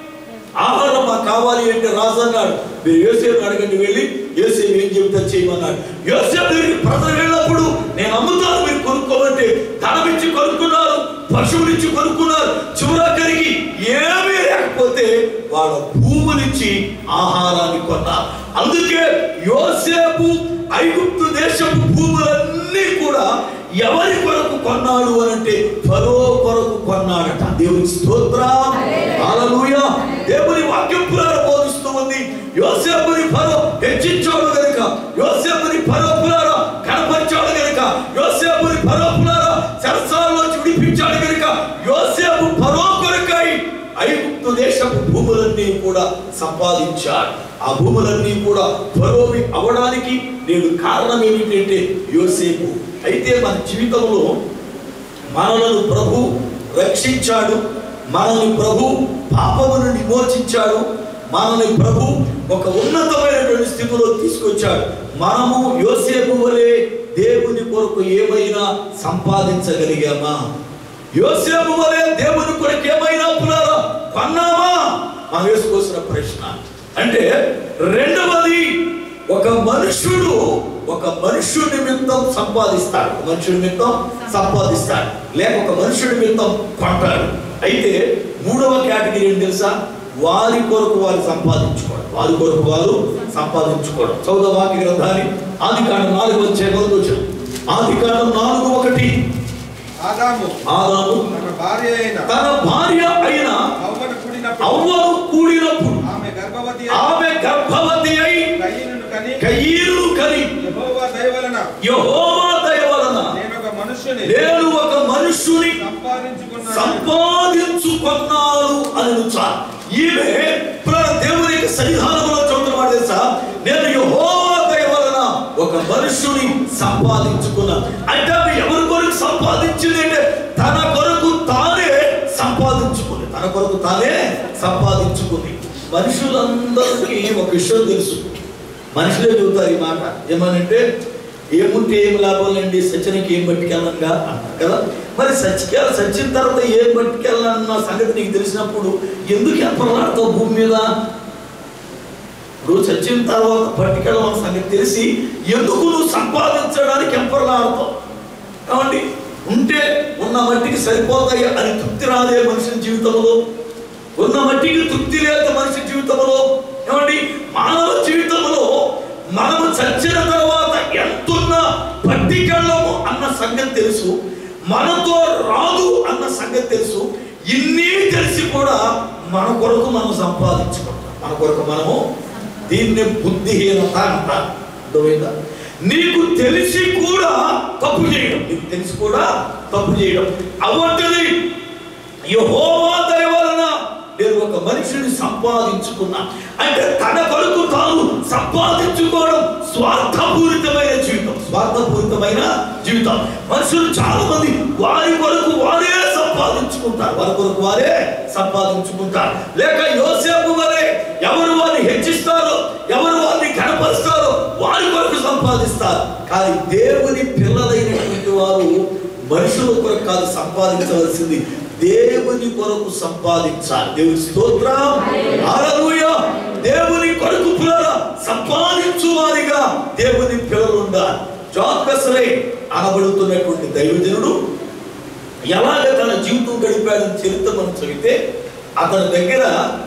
ఆహారం మాకు కావాలి అంటే రాజు అన్నాడు మీరు యోసేపు అడగండి వెళ్ళి యోసేపు ఏం చెబుతా చేయమన్నాడు యోసేపు దగ్గరికి ప్రజలు వెళ్ళినప్పుడు నేను అమ్ముతాను మీరు కొనుక్కోమంటే ధనం ఇచ్చి కొనుక్కున్నారు పశువులిచ్చి కొనుక్కున్నారు చివరాఖరికి ఏమీ లేకపోతే వాళ్ళ భూములిచ్చి ఆహారాన్ని కొన్నారు అందుకే యోసేపు ఐగుప్తు దేశపు భూములన్నీ కూడా ఎవరి కొరకు కొన్నాడు అని అంటే ఫరో కొరకు కొన్నాడట దేవుని స్తోత్రం హల్లెలూయా దేవుని వాక్యం పురాణ బోధిస్తూ ఉంది యోసేపుని ఫరో హెచ్చించాడు గనుక యోసేపుని ఫరో పురాణ కనపరిచాడు గనుక యోసేపుని ఫరో పురాణ చెరసాలలో విడిపించాడు గనుక యోసేపు ఫరో కొరకై ఐగుప్తు దేశపు భూములన్నీ కూడా సంపాదించాడు ఆ భూములన్నీ కూడా ఫరోవి అవడానికి నేను కారణం ఏమిటంటే యోసేపు అయితే మన జీవితంలో మనలను ప్రభు రక్షించాడు మనల్ని ప్రభు పాపము నుండి విమోచించాడు మనల్ని ప్రభు ఒక ఉన్నతమైనటువంటి స్థితిలో తీసుకొచ్చాడు మనము యోసేపు వలె దేవుని కొరకు ఏమైనా సంపాదించగలిగామా యోసేపు వలె దేవుని కొరకు ఏమైనా పునారా కొన్నామా మనం వేసుకోవాల్సిన ప్రశ్న అంటే రెండవది ఒక మనుష్యుడు ఒక మనుష్యుడి నిమిత్తం సంపాదిస్తాడు ఒక మనుషుడి నిమిత్తం సంపాదిస్తాడు లేక ఒక మనుషుడి నిమిత్తం కొంటాడు అయితే మూడవ కేటగిరీ ఏంటి తెలుసా వారి కొరకు వారు సంపాదించుకోవడం వారి కొరకు వారు సంపాదించుకోవడం చౌద వాక్య గ్రంథాన్ని ఆది కాండం నాలుగు వచ్చే మొదలు వచ్చాం ఆది కాండం నాలుగు ఒకటి ఆదాము ఆదాము తన భార్య అయిన తన భార్య అయిన అవ్వను కూడినప్పుడు అవ్వను కూడినప్పుడు ఆమె గర్భవతి ఆమె గర్భవతి అయి కయ్యను కని కయ్యను కని యెహోవా దయ వలన యెహోవా దయ వలన నేను ఒక మనుష్యుని నేను ఒక మనుష్యుని సంపాదించుకున్నాను సంపాదించుకున్నాను అని చాలు ఈమె పురాణ దేవుని యొక్క సన్నిధానంలో చూడటం వాడు తెలుసా నేను యెహోవా దయ వలన ఒక మనుష్యుని సంపాదించుకున్నాను అంటే ఆమె ఎవరి కొరకు సంపాదించింది అంటే తన కొరకు తానే సంపాదించుకుంది తన కొరకు తానే సంపాదించుకుంది మనుషులందరికీ ఒక విషయం తెలుసు మనుషులే చెబుతారు ఈ మాట ఏమనంటే ఏముంటే ఏం లాభాలండి సత్యానికి ఏం పట్టుకెళ్ళంగా అన్నారు కదా మరి సత్యకాల సత్యం తర్వాత ఏం పట్టుకెళ్ళాలన్న సంగతి నీకు తెలిసినప్పుడు ఎందుకు ఎంపలాడతావు భూమి మీద ఇప్పుడు చచ్చిన తర్వాత పట్టుకెళ్ళమన్న సంగతి తెలిసి ఎందుకు నువ్వు సంపాదించడానికి ఎంపర్లాడతావు కాబట్టి ఉంటే ఉన్న మట్టికి సరిపోతాయి అని తృప్తి రాదే మనిషి జీవితంలో ఉన్న మట్టికి తృప్తి లేదు మనిషి జీవితంలో ఏమండి మానవ జీవితంలో మనము చచ్చిన తర్వాత ఎంతున్నా పట్టికెళ్ళము అన్న సంగతి తెలుసు మనతో రాదు అన్న సంగతి తెలుసు ఇన్ని తెలిసి కూడా మన కొరకు మనం సంపాదించుకుంటాం మన కొరకు మనము దీన్ని బుద్ధిహీనత అంటారు అర్థమైందా నీకు తెలిసి కూడా తప్పు చేయడం నీకు తెలిసి కూడా తప్పు చేయడం అవంటిది యెహోవా దయ వలన నేను ఒక మనిషిని సంపాదించుకున్నా అంటే తన కొరకు తాను సంపాదించుకోవడం స్వార్థపూరితమైన జీవితం స్వార్థపూరితమైన జీవితం మనుషులు చాలా మంది వారి కొరకు వారే సంపాదించుకుంటారు వారి కొరకు వారే సంపాదించుకుంటారు లేక యోసేపు వరే ఎవరు వారిని హెచ్చిస్తారో ఎవరు వారిని కనపరుస్తారో వారి కొరకు సంపాదిస్తారు కానీ దేవుని పిల్లలైనటువంటి వారు మనుషుల కొరకు కాదు సంపాదించవలసింది దేవుని కొరకు సంపాదించాలి దేవుని స్తోత్రం హల్లెలూయా దేవుని కొరకు పిల్లల సంపాదించు వారిగా దేవుని పిల్లలు ఉండాలి జాగ్రత్తలై అనబడుతున్నటువంటి దైవజనుడు ఎలాగ తన జీవితం గడిపాడని చరిత్ర మనం చదివితే అతని దగ్గర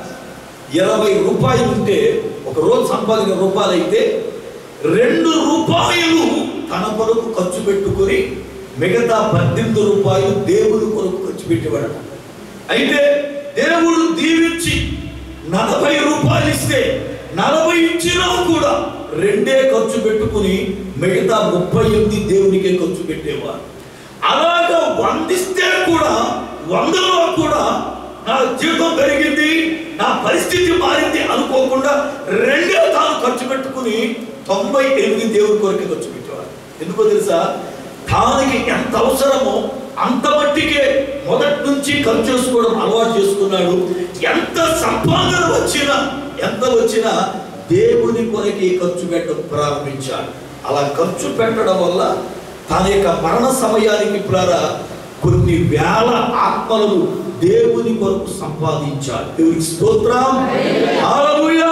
ఇరవై రూపాయలు ఉంటే ఒక రోజు సంపాదించిన రూపాయలు అయితే రెండు రూపాయలు తన కొరకు ఖర్చు పెట్టుకొని మిగతా పద్దెనిమిది రూపాయలు దేవుని కొరకు ఖర్చు పెట్టేవాడు అయితే దేవుడు దీవించి నలభై రూపాయలు ఇస్తే నలభై ఇచ్చినా కూడా రెండే ఖర్చు పెట్టుకుని మిగతా ముప్పై ఎనిమిది దేవునికే ఖర్చు పెట్టేవారు అలాగా వందిస్తే కూడా వందలో కూడా నా జీవితం పెరిగింది నా పరిస్థితి మారింది అనుకోకుండా రెండే తాను ఖర్చు పెట్టుకుని తొంభై ఎనిమిది దేవుడి కొరకే ఖర్చు పెట్టేవారు ఎందుకో తెలుసా తానికి ఎంత అవసరమో అంత మట్టికే మొదటి నుంచి ఖర్చు చేసుకోవడం అలవాటు చేసుకున్నాడు ఎంత సంపాదన వచ్చినా ఎంత వచ్చినా దేవుని కొరకే ఖర్చు పెట్టడం ప్రారంభించాడు అలా ఖర్చు పెట్టడం వల్ల తన యొక్క మరణ సమయానికి ద్వారా కొన్ని వేల ఆత్మలను దేవుని కొరకు సంపాదించాడు దేవునికి స్తోత్రం హల్లెలూయా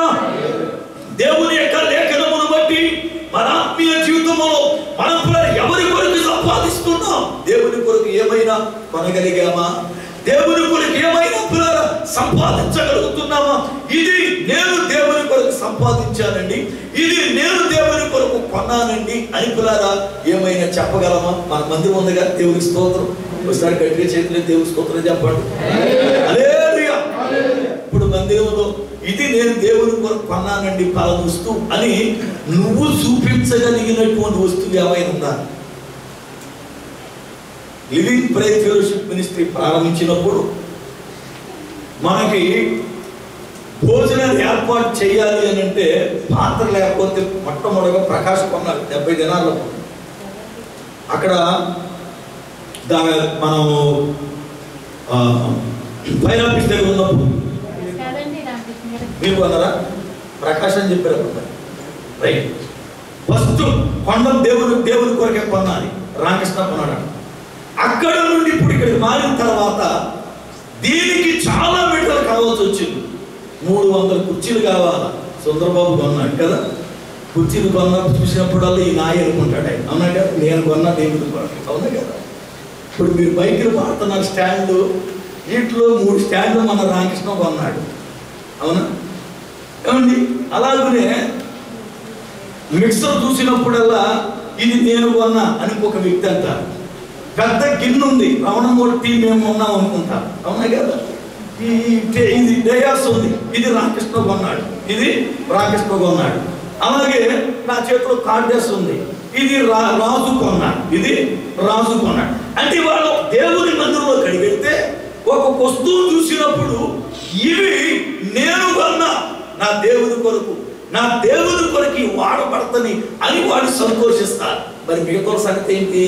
దేవుని యొక్క లేఖనమును బట్టి మన ఆత్మీయ జీవితంలో మనం కూడా ఎవరి కొరకు సంపాదిస్తున్నాం దేవుని కొరకు ఏమైనా కొనగలిగామా దేవుని కొరకు ఏమైనా పిల్లల సంపాదించగలుగుతున్నామా ఇది నేను దేవుని కొరకు సంపాదించానండి ఇది నేను దేవుని కొరకు కొన్నానండి అని పిల్లారా ఏమైనా చెప్పగలమా మన మంది ఉందిగా దేవునికి స్తోత్రం ఒకసారి గట్టిగా చేతులు దేవుని స్తోత్రం చెప్పండి హల్లెలూయా ఇప్పుడు మందిరంలో ఇది నేను దేవుని కొరకు కొన్నానండి పలానా వస్తువు అని నువ్వు చూపించగలిగినటువంటి వస్తువు ఏమైనా ఉందా లివింగ్ ప్రైజ్ ఫెలోషిప్ మినిస్ట్రీ ప్రారంభించినప్పుడు మనకి భోజనాలు ఏర్పాటు చేయాలి అని అంటే పాత్ర లేకపోతే మొట్టమొదటిగా ప్రకాష్ కొన్నారు డెబ్బై దినాల్లో అక్కడ దా మనం ఆ, ఫైర్ ఆఫీస్ దగ్గర ఉన్నప్పుడు కాదండి రామకృష్ణ గారు మీరు కొన్నారా ప్రకాష్ అని చెప్పారు అప్పుడు రైట్ ఫస్ట్ కొండం దేవుని దేవుని కొరకే కొనాలి రామకృష్ణ కొన్నాడు అక్కడ నుండి ఇప్పుడు ఇక్కడికి మారిన తర్వాత దీనికి చాలా మీటర్లు కావాల్సి వచ్చింది మూడు వందల కుర్చీలు కావాలా సుందరబాబు కొన్నాడు కదా కుర్చీలు కొన్న చూసినప్పుడల్లా ఈ నాయ అనుకుంటాడు ఆయన అవునా కదా నేను కొన్నా దేవుడు కొన్నాడు అవునా కదా ఇప్పుడు మీరు బైకులు వాడుతున్నారు స్టాండ్ వీటిలో మూడు స్టాండ్లు మన రామకృష్ణ కొన్నాడు అవునా ఏమండి అలాగనే మిక్సర్ చూసినప్పుడల్లా ఇది నేను కొన్నా అని ఒక వ్యక్తి అంటారు పెద్ద గిన్నె ఉంది రమణమూర్తి టీం మేము ఉన్నాం అనుకుంటారు అవునా కదా ఈ ఈ టే- ఇది డయాస్ ఉంది ఇది రామకృష్ణ కొన్నాడు ఇది రామకృష్ణ కొన్నాడు అలాగే నా చేతిలో కార్డెస్ ఉంది ఇది రా రాజు కొన్నాడు ఇది రాజు కొన్నాడు అంటే వాళ్ళు దేవుని మందిరంలో కడిగెడితే ఒక వస్తువు చూసినప్పుడు ఇవి నేను కొన్నా నా దేవుని కొరకు నా దేవుని కొరకు ఈ వాడబడతని అని వాడు సంతోషిస్తారు మరి మిగతా సంగతి ఏంటి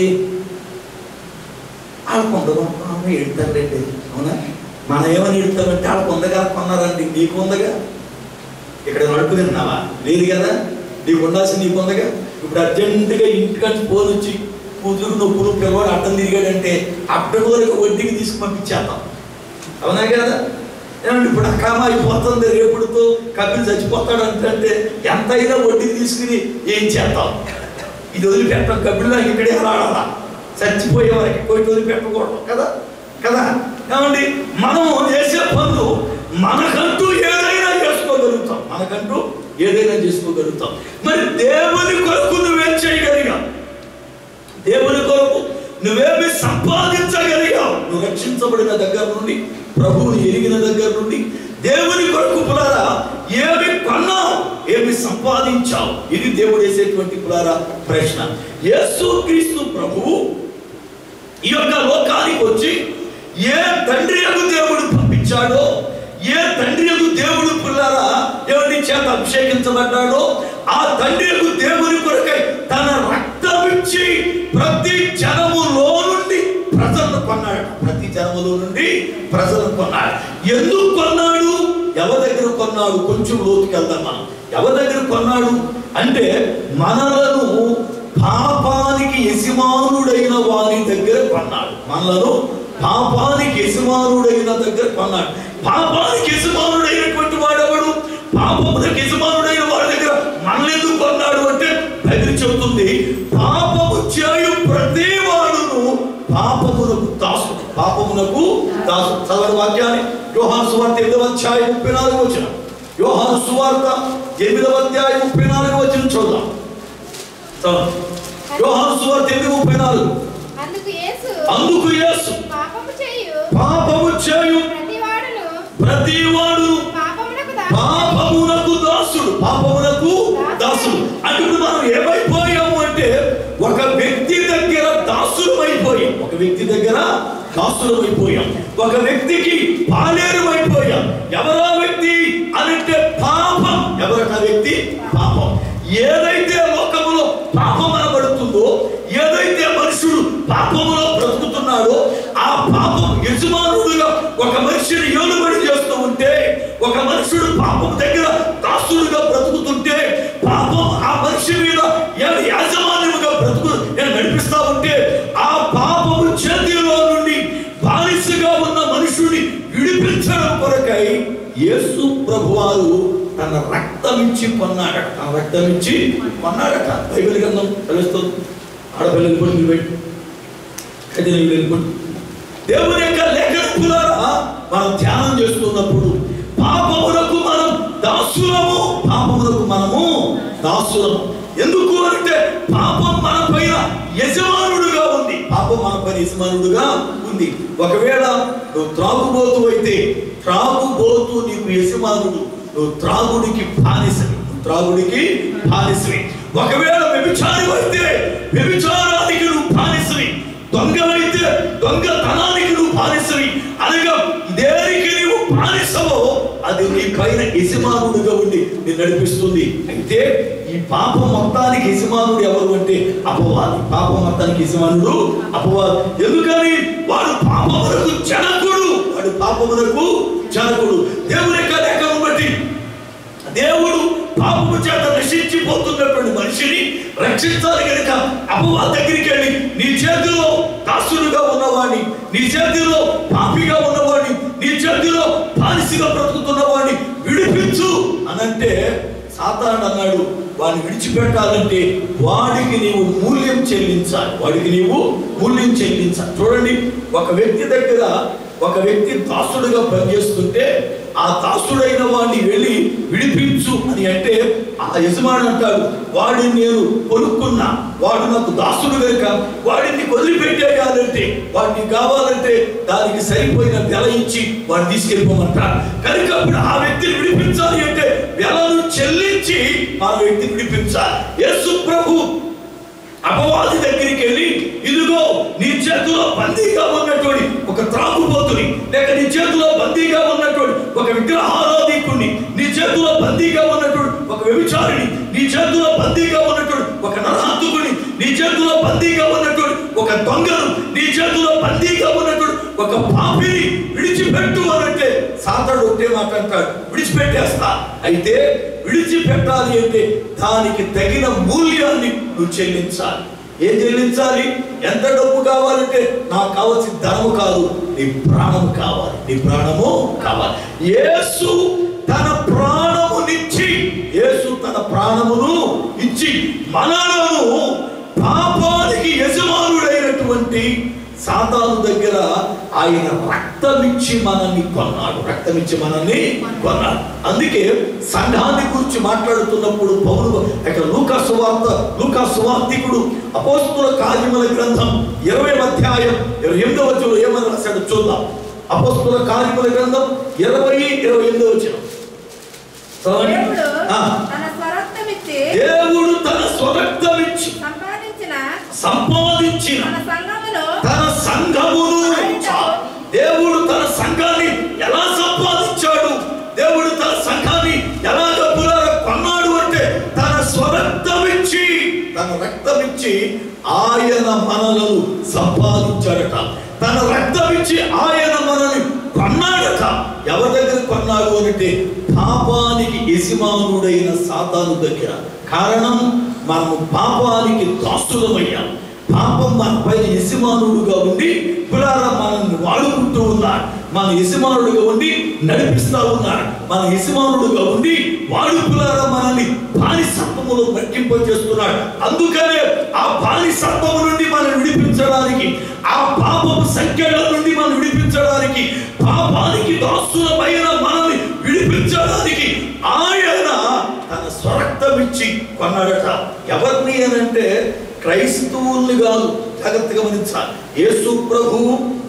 వాళ్ళు కొందరు ఎడతారండి అవునా మనం ఏమని ఎడతామంటే వాళ్ళు కొందగా కొన్నారండి నీకు ఉందగా ఇక్కడ నడుపు తిన్నావా లేదు కదా నీకు ఉండాల్సింది నీకు ఉందగా ఇప్పుడు అర్జెంటుగా ఇంటికంటే ఫోన్ వచ్చి కూతురు నొప్పులు పిల్లవాడు అడ్డం తిరిగాడంటే అడ్డగోలకు వడ్డీకి తీసుకు పంపించేద్దాం అవునా కదా ఏమంటే ఇప్పుడు అక్రమ అయిపోతుంది రేపుడుతో కపిల్ చచ్చిపోతాడు అంటే ఎంతైనా వడ్డీ తీసుకుని ఏం చేద్దాం ఇది వదిలిపెట్టం కపిల్లో ఇక్కడే రాడాలా చచ్చిపోయే వరకు పోయి వదిలిపెట్టకూడదు కదా కదా ఏమండి మనం చేసే పనులు మనకంటూ ఏదైనా చేసుకోగలుగుతాం మనకంటూ ఏదైనా చేసుకోగలుగుతాం మరి దేవుని కొరకు నువ్వేం చేయగలిగా దేవుని కొరకు నువ్వేమి సంపాదించగలిగావు నువ్వు రక్షించబడిన దగ్గర నుండి ప్రభువుని ఎరిగిన దగ్గర నుండి దేవుని కొరకు పులారా ఏమి కొన్నావు ఏమి సంపాదించావు ఇది దేవుడు వేసేటువంటి పులారా ప్రశ్న యేసు క్రీస్తు ప్రభువు ఈ యొక్క లోకానికి వచ్చి ఏ తండ్రి యొక్క దేవుడు పంపించాడో ఏ తండ్రి యొక్క దేవుడు పిల్లరా ఎవరి చేత అభిషేకించబడ్డాడో ఆ తండ్రి యొక్క దేవుని కొరకై తన రక్తం ఇచ్చి ప్రతి జనములో నుండి ప్రజలను కొన్నాడు ప్రతి జనములో నుండి ప్రజలను కొన్నాడు ఎందుకు కొన్నాడు ఎవరి దగ్గర కొన్నాడు కొంచెం లోతుకి వెళ్దాం మనం ఎవరి దగ్గర కొన్నాడు అంటే మనలను పాపానికి యజమానుడైన వారి దగ్గర కొన్నాడు మనలను పాపానికి యజమానుడైన దగ్గర కొన్నాడు పాపానికి యజమానుడైనటువంటి వాడెవడు పాపములకు యజమానుడైన వాడి దగ్గర మనల్ని ఎందుకు కొన్నాడు అంటే బైబిల్ చెబుతుంది పాపము చేయు ప్రతి వాడును పాపమునకు దాసుడు పాపమునకు దాసుడు చదవని వాక్యాన్ని యోహాను సువార్త ఎనిమిదవ అధ్యాయం ముప్పై నాలుగు వచ్చిన యోహాను సువార్త ఎనిమిదవ అధ్యాయం ముప్పై నాలుగు వచ్చిన చూద్దాం చదవండి. యోహాను సువార్త ఎనిమిది ముప్పై నాలుగు అందుకు యేసు అందుకు యేసు పాపము చేయు పాపము చేయు ప్రతి వాడును ప్రతి వాడు పాపమునకు దాసుడు. పాపమునకు దాసుడు పాపమునకు దాసుడు అంటే ఇప్పుడు మనం ఏమైపోయాము అంటే ఒక వ్యక్తి దగ్గర దాసులం అయిపోయాం ఒక వ్యక్తి దగ్గర దాసులం అయిపోయాం ఒక వ్యక్తికి పాలేరు అయిపోయాం ఎవరా వ్యక్తి అనంటే పాపం ఎవరట వ్యక్తి పాపం ఏదైతే లోకములో పాపం అనబడుతుందో ఏదైతే మనుషుడు పాపములో బ్రతుకుతున్నాడో ఆ పాపం యజమానుడుగా ఒక మనిషిని ఏలుబడి చేస్తూ ఉంటే ఒక మనుషుడు పాపం దగ్గర దాసుడుగా బ్రతుకుతుంటే పాపం ఆ మనిషి మీద ఏ- యాజమాన్యముగా బ్రతుకు ఏ నడిపిస్తా ఉంటే ఆ పాపము చేతిలో నుండి బానిసగా ఉన్న మనుషుని విడిపించడం కొరకై యేసు ప్రభువారు తన రక్తం ఇచ్చి కొన్నాడట తన రక్తం ఇచ్చి కొన్నాడట బైబిల్ గ్రంథం తెలుస్తుంది ఆడపిల్లలు కూడా మీరు పెట్టు అయితే నీవు వెళ్ళిపోండి దేవుని యొక్క లేఖనపులారా మనం ధ్యానం చేస్తున్నప్పుడు పాపములకు మనం దాసులము పాపములకు మనము దాసులము ఎందుకు అంటే పాపం మన పైన యజమానుడుగా ఉంది పాపం మన పైన యజమానుడుగా ఉంది ఒకవేళ నువ్వు త్రాగుబోతు అయితే త్రాగుబోతు నీకు యజమానుడు నువ్వు త్రాగుడికి బానిసవి నువ్వు త్రాగుడికి బానిసవి ఒకవేళ వ్యభిచారి అయితే వ్యభిచారానికి నువ్వు బానిసవి దొంగలైతే దొంగతనానికి నువ్వు బానిసవి అనగా దేనికి నువ్వు బానిసవో అది నీ పైన యజమానుడుగా ఉండి నేను నడిపిస్తుంది అయితే ఈ పాపం మొత్తానికి యజమానుడు ఎవరు అంటే అపవాది పాపం మొత్తానికి యజమానుడు అపవాది ఎందుకని వాడు పాపమునకు జనకుడు వాడు పాపమునకు జనకుడు దేవుని యొక్క లేఖను బట్టి దేవుడు పాపము చేత నశించిపోతున్నటువంటి మనిషిని రక్షించాలి కనుక అపవాది దగ్గరికి వెళ్ళి నీ చేతిలో దాసుడుగా ఉన్నవాడిని నీ చేతిలో పాపిగా ఉన్నవాడిని నీ చేతిలో బానిసగా బ్రతుకుతున్నవాడిని విడిపించు అనంటే సాతానుడు అన్నాడు వాడిని విడిచిపెట్టాలంటే వాడికి నీవు మూల్యం చెల్లించాలి వాడికి నీవు మూల్యం చెల్లించాలి చూడండి ఒక వ్యక్తి దగ్గర ఒక వ్యక్తి దాసుడుగా పనిచేస్తుంటే ఆ దాసుడైన వాడిని వెళ్ళి విడిపించు అని అంటే ఆ యజమాని అంటాడు వాడిని నేను కొనుక్కున్నా వాడు నాకు దాసుడు కనుక వాడిని వదిలిపెట్టేయాలంటే వాడిని కావాలంటే దానికి సరిపోయిన వెల ఇచ్చి వాడిని తీసుకెళ్ళిపోమంటారు కనుక అప్పుడు ఆ వ్యక్తిని విడిపించాలి అంటే వెలను చెల్లించి ఆ వ్యక్తిని విడిపించాలి యేసు ప్రభు అపవాది దగ్గరికి వెళ్ళి ఇదిగో నీ చేతిలో బందీగా ఉన్నటువంటి ఒక త్రాగుబోతుని లేక నీ చేతిలో బందీగా ఉన్నటువంటి ఒక విగ్రహారాధికుడిని నీ చేతిలో బందీగా ఉన్నటువంటి ఒక వ్యభిచారిని నీ చేతిలో బందీగా ఉన్నటువంటి ఒక నరహంతుకుని నీ చేతిలో బందీగా ఉన్నటువంటి ఒక దొంగను నీ చేతిలో బందీగా ఉన్నటువంటి ఒక పాపిని విడిచిపెట్టు అనంటే సాతాడు ఒకటే మాట అంటాడు విడిచిపెట్టేస్తా అయితే విడిచిపెట్టాలి అంటే దానికి తగిన మూల్యాన్ని నువ్వు చెల్లించాలి ఏం చెల్లించాలి ఎంత డబ్బు కావాలంటే నాకు కావాల్సిన ధనము కాదు నీ ప్రాణము కావాలి నీ ప్రాణము కావాలి యేసు తన ప్రాణమునిచ్చి యేసు తన ప్రాణమును ఇచ్చి మనలను పాపానికి యజమానుడైనటువంటి సాతాను దగ్గర ఆయన రక్తమిచ్చి మనల్ని కొన్నాడు రక్తమిచ్చి మనల్ని కొన్నాడు అందుకే సంఘాన్ని గురించి మాట్లాడుతున్నప్పుడు పౌరులు ఇక్కడ లూకా సువార్త లూకా సువార్తికుడు అపోస్తుల కార్యముల గ్రంథం ఇరవై అధ్యాయం ఇరవై ఎనిమిదవ వచనంలో ఏమని రాశాడు చూద్దాం అపోస్తుల కార్యముల గ్రంథం ఇరవై ఇరవై ఎనిమిదవ వచనం చదవండి. దేవుడు ఆ, తన స్వరక్తమిచ్చి దేవుడు తన స్వరక్తమిచ్చి సంపాదించిన సంపాదించిన మన సంఘములో తన సంఘమును చా- దేవుడు తన సంఘాన్ని ఎలా సంపాదించాడు దేవుడు తన సంఘాన్ని ఎలా డబ్బులారా కొన్నాడు అంటే తన స్వరక్తమిచ్చి తన రక్తమిచ్చి ఆయన మనలను సంపాదించాడట తన రక్తమిచ్చి ఆయన మనల్ని కొన్నాడట ఎవరి దగ్గర కొన్నాడు అంటే పాపానికి యజమానుడైన సాతాను దగ్గర కారణం మనము పాపానికి దాసులమయ్యాం పాపం మన పైన యజమానుడుగా ఉండి పులారా మనల్ని వాడుకుంటూ ఉన్నాడు మన యజమానుడుగా ఉండి నడిపిస్తా ఉన్నాడు మన యజమానుడుగా ఉండి వాడు పులారా మనల్ని బాని సర్పములో చేస్తున్నాడు అందుకనే ఆ బాని సర్పము నుండి మనం విడిపించడానికి ఆ పాపపు సంఖ్యల నుండి మనం విడిపించడానికి పాపానికి దాసులమైన మనల్ని విడిపించడానికి ఆయన తన స్వరక్తమిచ్చి కొన్నాడట ఎవరిని అని అంటే క్రైస్తవుల్ని కాదు జాగ్రత్తగా గమనించాలి యేసు ప్రభు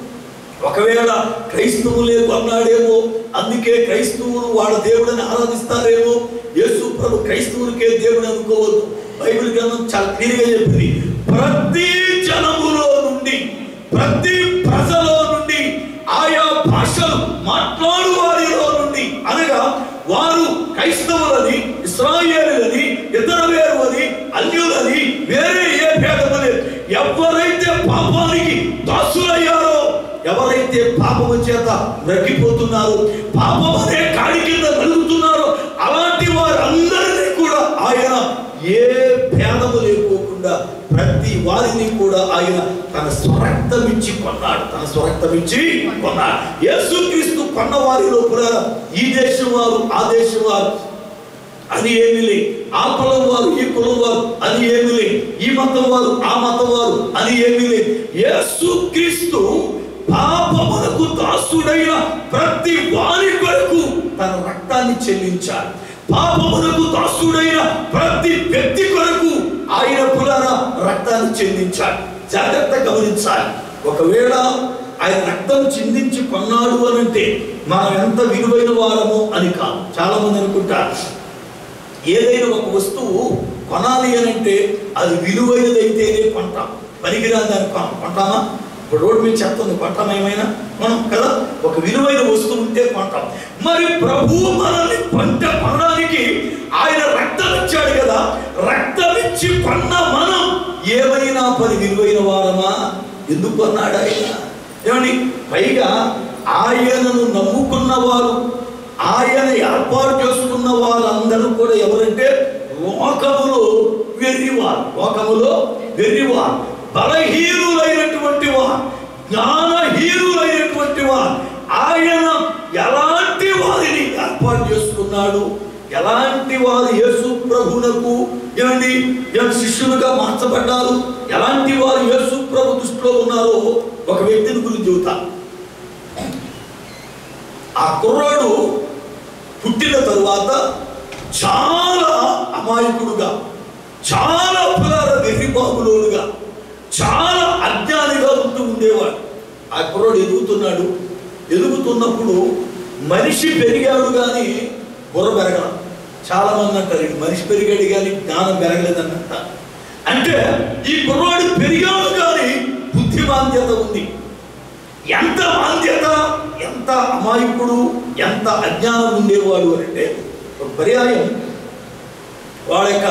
ఒకవేళ క్రైస్తవులే కొన్నాడేమో అందుకే క్రైస్తవులు వాళ్ళ దేవుడిని ఆరాధిస్తారేమో యేసు ప్రభు క్రైస్తవులకే దేవుడు అనుకోవద్దు బైబిల్ గ్రంథం చాలా క్లియర్గా చెప్పింది ప్రతి జనములో నుండి ప్రతి ప్రజలో నుండి ఆయా భాషలు మాట్లాడు వారిలో నుండి అనగా వారు క్రైస్తవులని ఇస్రాయేలులని ఇతర వేరు అని అన్యులని వేరే ఏ భేదము లేదు ఎవరైతే పాపానికి దాసులయ్యారో ఎవరైతే పాపము చేత నగ్గిపోతున్నారో పాపం అనే కాడి కింద నలుగుతున్నారో అలాంటి వారందరినీ కూడా ఆయన ఏ భేదము లేకోకుండా ప్రతి వారిని కూడా ఆయన తన స్వరక్తమిచ్చి కొన్నాడు తన స్వరక్తమిచ్చి కొన్నాడు యేసుక్రీస్తు కొన్న వారి లోపల ఈ దేశం వారు ఆ దేశం వారు అని ఏమి లే ఆ కులం వారు ఈ కులం వారు అని ఏమి లే ఈ మతం వారు ఆ మతం వారు అని ఏమి లే యేసుక్రీస్తు పాపమునకు దాసుడైన ప్రతి వారి కొరకు తన రక్తాన్ని చెల్లించాడు పాపమునకు దాసుడైన ప్రతి వ్యక్తి కొరకు ఆయన పులన రక్తాన్ని చెల్లించాడు జాగ్రత్త గమనించాలి ఒకవేళ ఆయన రక్తం చిందించి కొన్నాడు అని అంటే మనం ఎంత విలువైన వారము అని కాదు చాలా మంది అనుకుంటారు ఏదైనా ఒక వస్తువు కొనాలి అని అంటే అది విలువైనదైతేనే కొంటాం పనికిరాని దాన్ని కొనం కొంటామా ఇప్పుడు రోడ్డు మీద చెప్తుంది కొంటాం ఏమైనా మనం కదా ఒక విలువైన వస్తువు ఉంటే కొంటాం మరి ప్రభు మనల్ని పంట కొనడానికి ఆయన రక్తం ఇచ్చాడు కదా రక్తం ఇచ్చి కొన్న మనం ఏమైనా పని విలువైన వారమా ఎందుకు కొన్నాడు ఆయన ఏమండి పైగా ఆయనను నమ్ముకున్న వారు ఆయన ఏర్పాటు చేసుకున్న వారందరూ కూడా ఎవరంటే లోకములో వెర్రివారు లోకములో వెర్రివారు బలహీనులైనటువంటి వారు జ్ఞానహీనులైనటువంటి వారు ఆయన ఎలాంటి వారిని ఏర్పాటు చేసుకున్నాడు ఎలాంటి వారు యేసు ప్రభునకు ఏమండి ఏం శిష్యులుగా మార్చబడ్డారు ఎలాంటి వారు యేసు ప్రభు దృష్టిలో ఉన్నారో ఒక వ్యక్తిని గురించి చెబుతా ఆ కుర్రాడు పుట్టిన తరువాత చాలా అమాయకుడుగా చాలా పురాల వెర్రిబాబులోడుగా చాలా అజ్ఞానిగా ఉంటూ ఉండేవాడు ఆ కుర్రాడు ఎదుగుతున్నాడు ఎదుగుతున్నప్పుడు మనిషి పెరిగాడు కానీ బుర్ర పెరగడం చాలా మంది అంటారు "ఈడు మనిషి పెరిగాడు కానీ జ్ఞానం పెరగలేదన్నంట అంటే ఈ కుర్రాడు పెరిగాడు కానీ బుద్ధిమాంద్యత ఉంది ఎంత బాధ్యత ఎంత అమాయకుడు ఎంత అజ్ఞానం ఉండేవాడు అని అంటే ఒక పర్యాయం వాళ్ళ యొక్క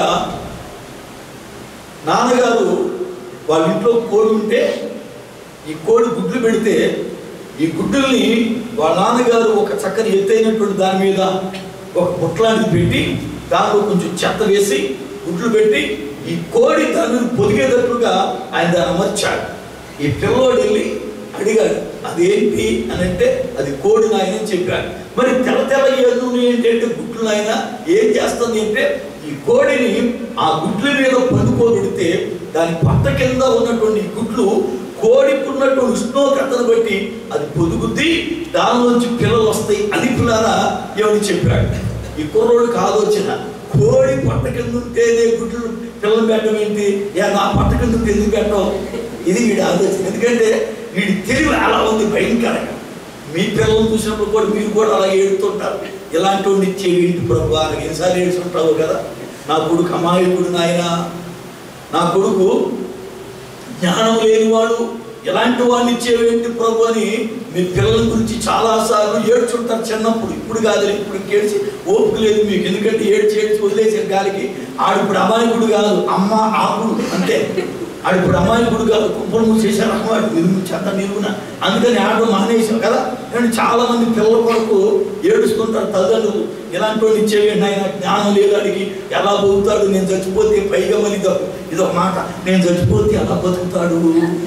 నాన్నగారు వాళ్ళ ఇంట్లో కోడి ఉంటే ఈ కోడి గుడ్లు పెడితే ఈ గుడ్డుల్ని వాళ్ళ నాన్నగారు ఒక చక్కని ఎత్తైనటువంటి దాని మీద ఒక బుట్లాంటిది పెట్టి దానిలో కొంచెం చెత్త వేసి గుడ్లు పెట్టి ఈ కోడి దాన్ని పొదిగేటట్లుగా ఆయన దాన్ని అమర్చాడు ఈ పిల్లోడు వెళ్ళి అడిగాడు అదేంటి అని అంటే అది కోడి నాయన అని చెప్పాడు మరి తెల్ల తెల్ల ఏళ్ళు ఏంటంటే గుడ్లు నాయన ఏం చేస్తుంది అంటే ఈ కోడిని ఆ గుడ్ల మీద పండుకోబెడితే దాని పట్ట కింద ఉన్నటువంటి ఈ గుడ్లు కోడికి ఉన్నటువంటి ఉష్ణోగ్రతను బట్టి అది పొదుగుద్ది దానిలోంచి పిల్లలు వస్తాయి అని పిల్లరా ఏమని చెప్పాడు ఈ కుర్రోడికి ఆలోచన కోడి పట్ట కింద ఉంటేనే గుడ్లు పిల్లలు పెట్టడం ఏంటి యా నా పట్ట కింద ఉంటే ఎందుకు పెట్టడం ఇది వీడి ఆలోచన ఎందుకంటే వీడి తెలివి అలా ఉంది భయంకరంగా మీ పిల్లలు చూసినప్పుడు కూడా మీరు కూడా అలా ఏడుతుంటారు ఇలాంటి వాడిని ఇచ్చేవి ఇంటి ప్రభు అని ఎన్నిసార్లు ఏడుస్తుంటావు కదా నా కొడుకు అమాయకుడు నాయన నా కొడుకు జ్ఞానం లేనివాడు ఎలాంటి వాడిని ఇచ్చేవేంటి ప్రభు అని మీ పిల్లల గురించి చాలాసార్లు ఏడ్చుంటారు చిన్నప్పుడు ఇప్పుడు కాదు ఇప్పుడు ఏడ్చి ఓపిక లేదు మీకు ఎందుకంటే ఏడ్చి ఏడ్చి వదిలేసారు గాలికి ఆడు ఇప్పుడు అమాయకుడు కాదు అమ్మ ఆకుడు అంతే ఆడు ఇప్పుడు అమాయకుడు కాదు కుప్పలు మూసేశారు అమ్మవాడు నిరుము చెత్త నిరుగున అందుకని ఆడు మానేశాం కదా కానీ చాలా మంది పిల్లల కొరకు ఏడుస్తుంటారు తల్లిదండ్రులు ఇలాంటి వాడిని ఇచ్చేయండి ఆయన జ్ఞానం లేదు అడిగి ఎలా బతుకుతాడు నేను చచ్చిపోతే పైగా మళ్ళీ ఇదో ఇదొక మాట నేను చచ్చిపోతే ఎలా బతుకుతాడు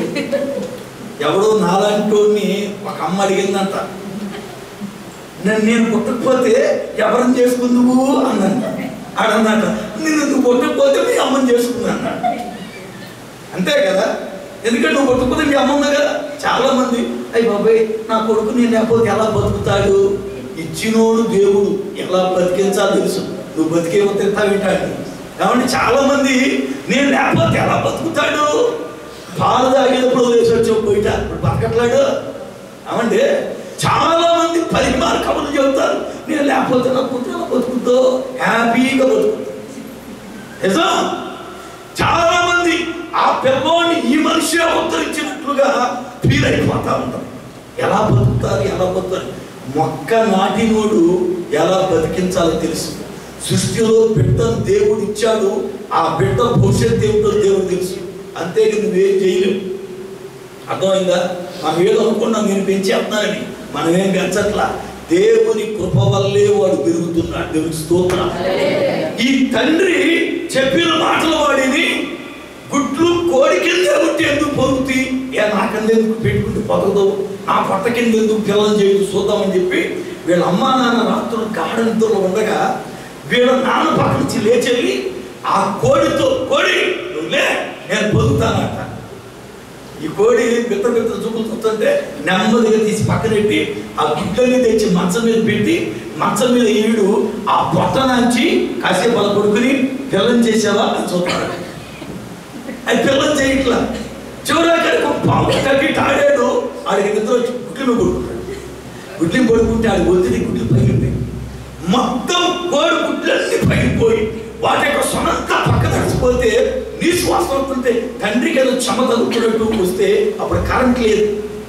ఎవడో నాలాంటి ఒక అమ్మ అడిగిందంట నేను నేను పుట్టకపోతే ఎవరిని చేసుకుందువు అన్నాను ఆడన్నట నేను నువ్వు పుట్టకపోతే మీ అమ్మని చేసుకున్నాను అంతే కదా ఎందుకంటే నువ్వు పుట్టకపోతే మీ అమ్మ ఉంది కదా చాలా మంది అయ్యి బాబాయ్ నా కొడుకు నేను లేకపోతే ఎలా బతుకుతాడు ఇచ్చినోడు దేవుడు ఎలా బతికించాలో తెలుసు నువ్వు బతికేమో తింటావింటాడు కాబట్టి చాలా మంది నేను లేకపోతే ఎలా బతుకుతాడు పాలు తాగేటప్పుడు వదిలేసి వచ్చావు పోయిట ఇప్పుడు బతకట్లాడు అవండి చాలా మంది పది మార్కములు చెబుతారు నేను లేకపోతే నా కూతురు ఎలా బతుకుతో హ్యాపీగా బతుకుతా నిజం చాలా మంది ఆ పిల్లోని ఈ మనిషి ఉత్తరించినట్లుగా ఫీల్ అయిపోతా ఉంటారు ఎలా బతుకుతారు ఎలా బతుకుతారు మొక్క నాటినోడు ఎలా బతికించాలో తెలుసు సృష్టిలో బిడ్డను దేవుడు ఇచ్చాడు ఆ బిడ్డ భవిష్యత్తు ఏమిటో దేవుడు తెలుసు అంతేగా నువ్వేం చేయలేవు అర్థమైందా మనం ఏదో అనుకున్నాం నేను పెంచేస్తున్నానని మనమేం పెంచట్లా దేవుని కృప వల్లే వాడు పెరుగుతున్నాడు దేవుని స్తోత్రం ఈ తండ్రి చెప్పిన మాటలు వాడిని గుడ్లు కోడి కింద ఉంటే ఎందుకు పొందుతాయి ఏ నా కింద ఎందుకు పెట్టుకుంటే పొగదు నా పొట్ట కింద ఎందుకు పిల్లలు చేయదు చూద్దామని చెప్పి వీళ్ళ అమ్మా నాన్న రాత్రులు గాఢంతో ఉండగా వీళ్ళ నాన్న పక్క నుంచి లేచెళ్ళి ఆ కోడితో కోడి నువ్వు లే నేను పొందుతానంట ఈ కోడి బిత్త బిత్త చూపులు చూస్తుంటే నెమ్మదిగా తీసి పక్కనెట్టి ఆ గుడ్లని తెచ్చి మంచం మీద పెట్టి మంచం మీద ఈడు ఆ పొట్ట నుంచి కాసేపు అలా కొడుకుని పిల్లని చేసావా అని చూస్తాడు అది పిల్లని చేయట్లా చివరికి పాము కట్టి తాడాడు ఆడికి నిద్ర వచ్చి గుడ్లు కొడుకుంటాడు గుడ్లు పడుకుంటే ఆడి ఒత్తిడి గుడ్లు పగిలిపోయి మొత్తం కోడి గుడ్లన్నీ పగిలిపోయి వాటి యొక్క సొనంతా పక్క నడిచిపోతే నీ శ్వాస వస్తుంటే తండ్రికి ఏదో చెమ తగ్గుతున్నట్టు వస్తే అప్పుడు కరెంట్ లేదు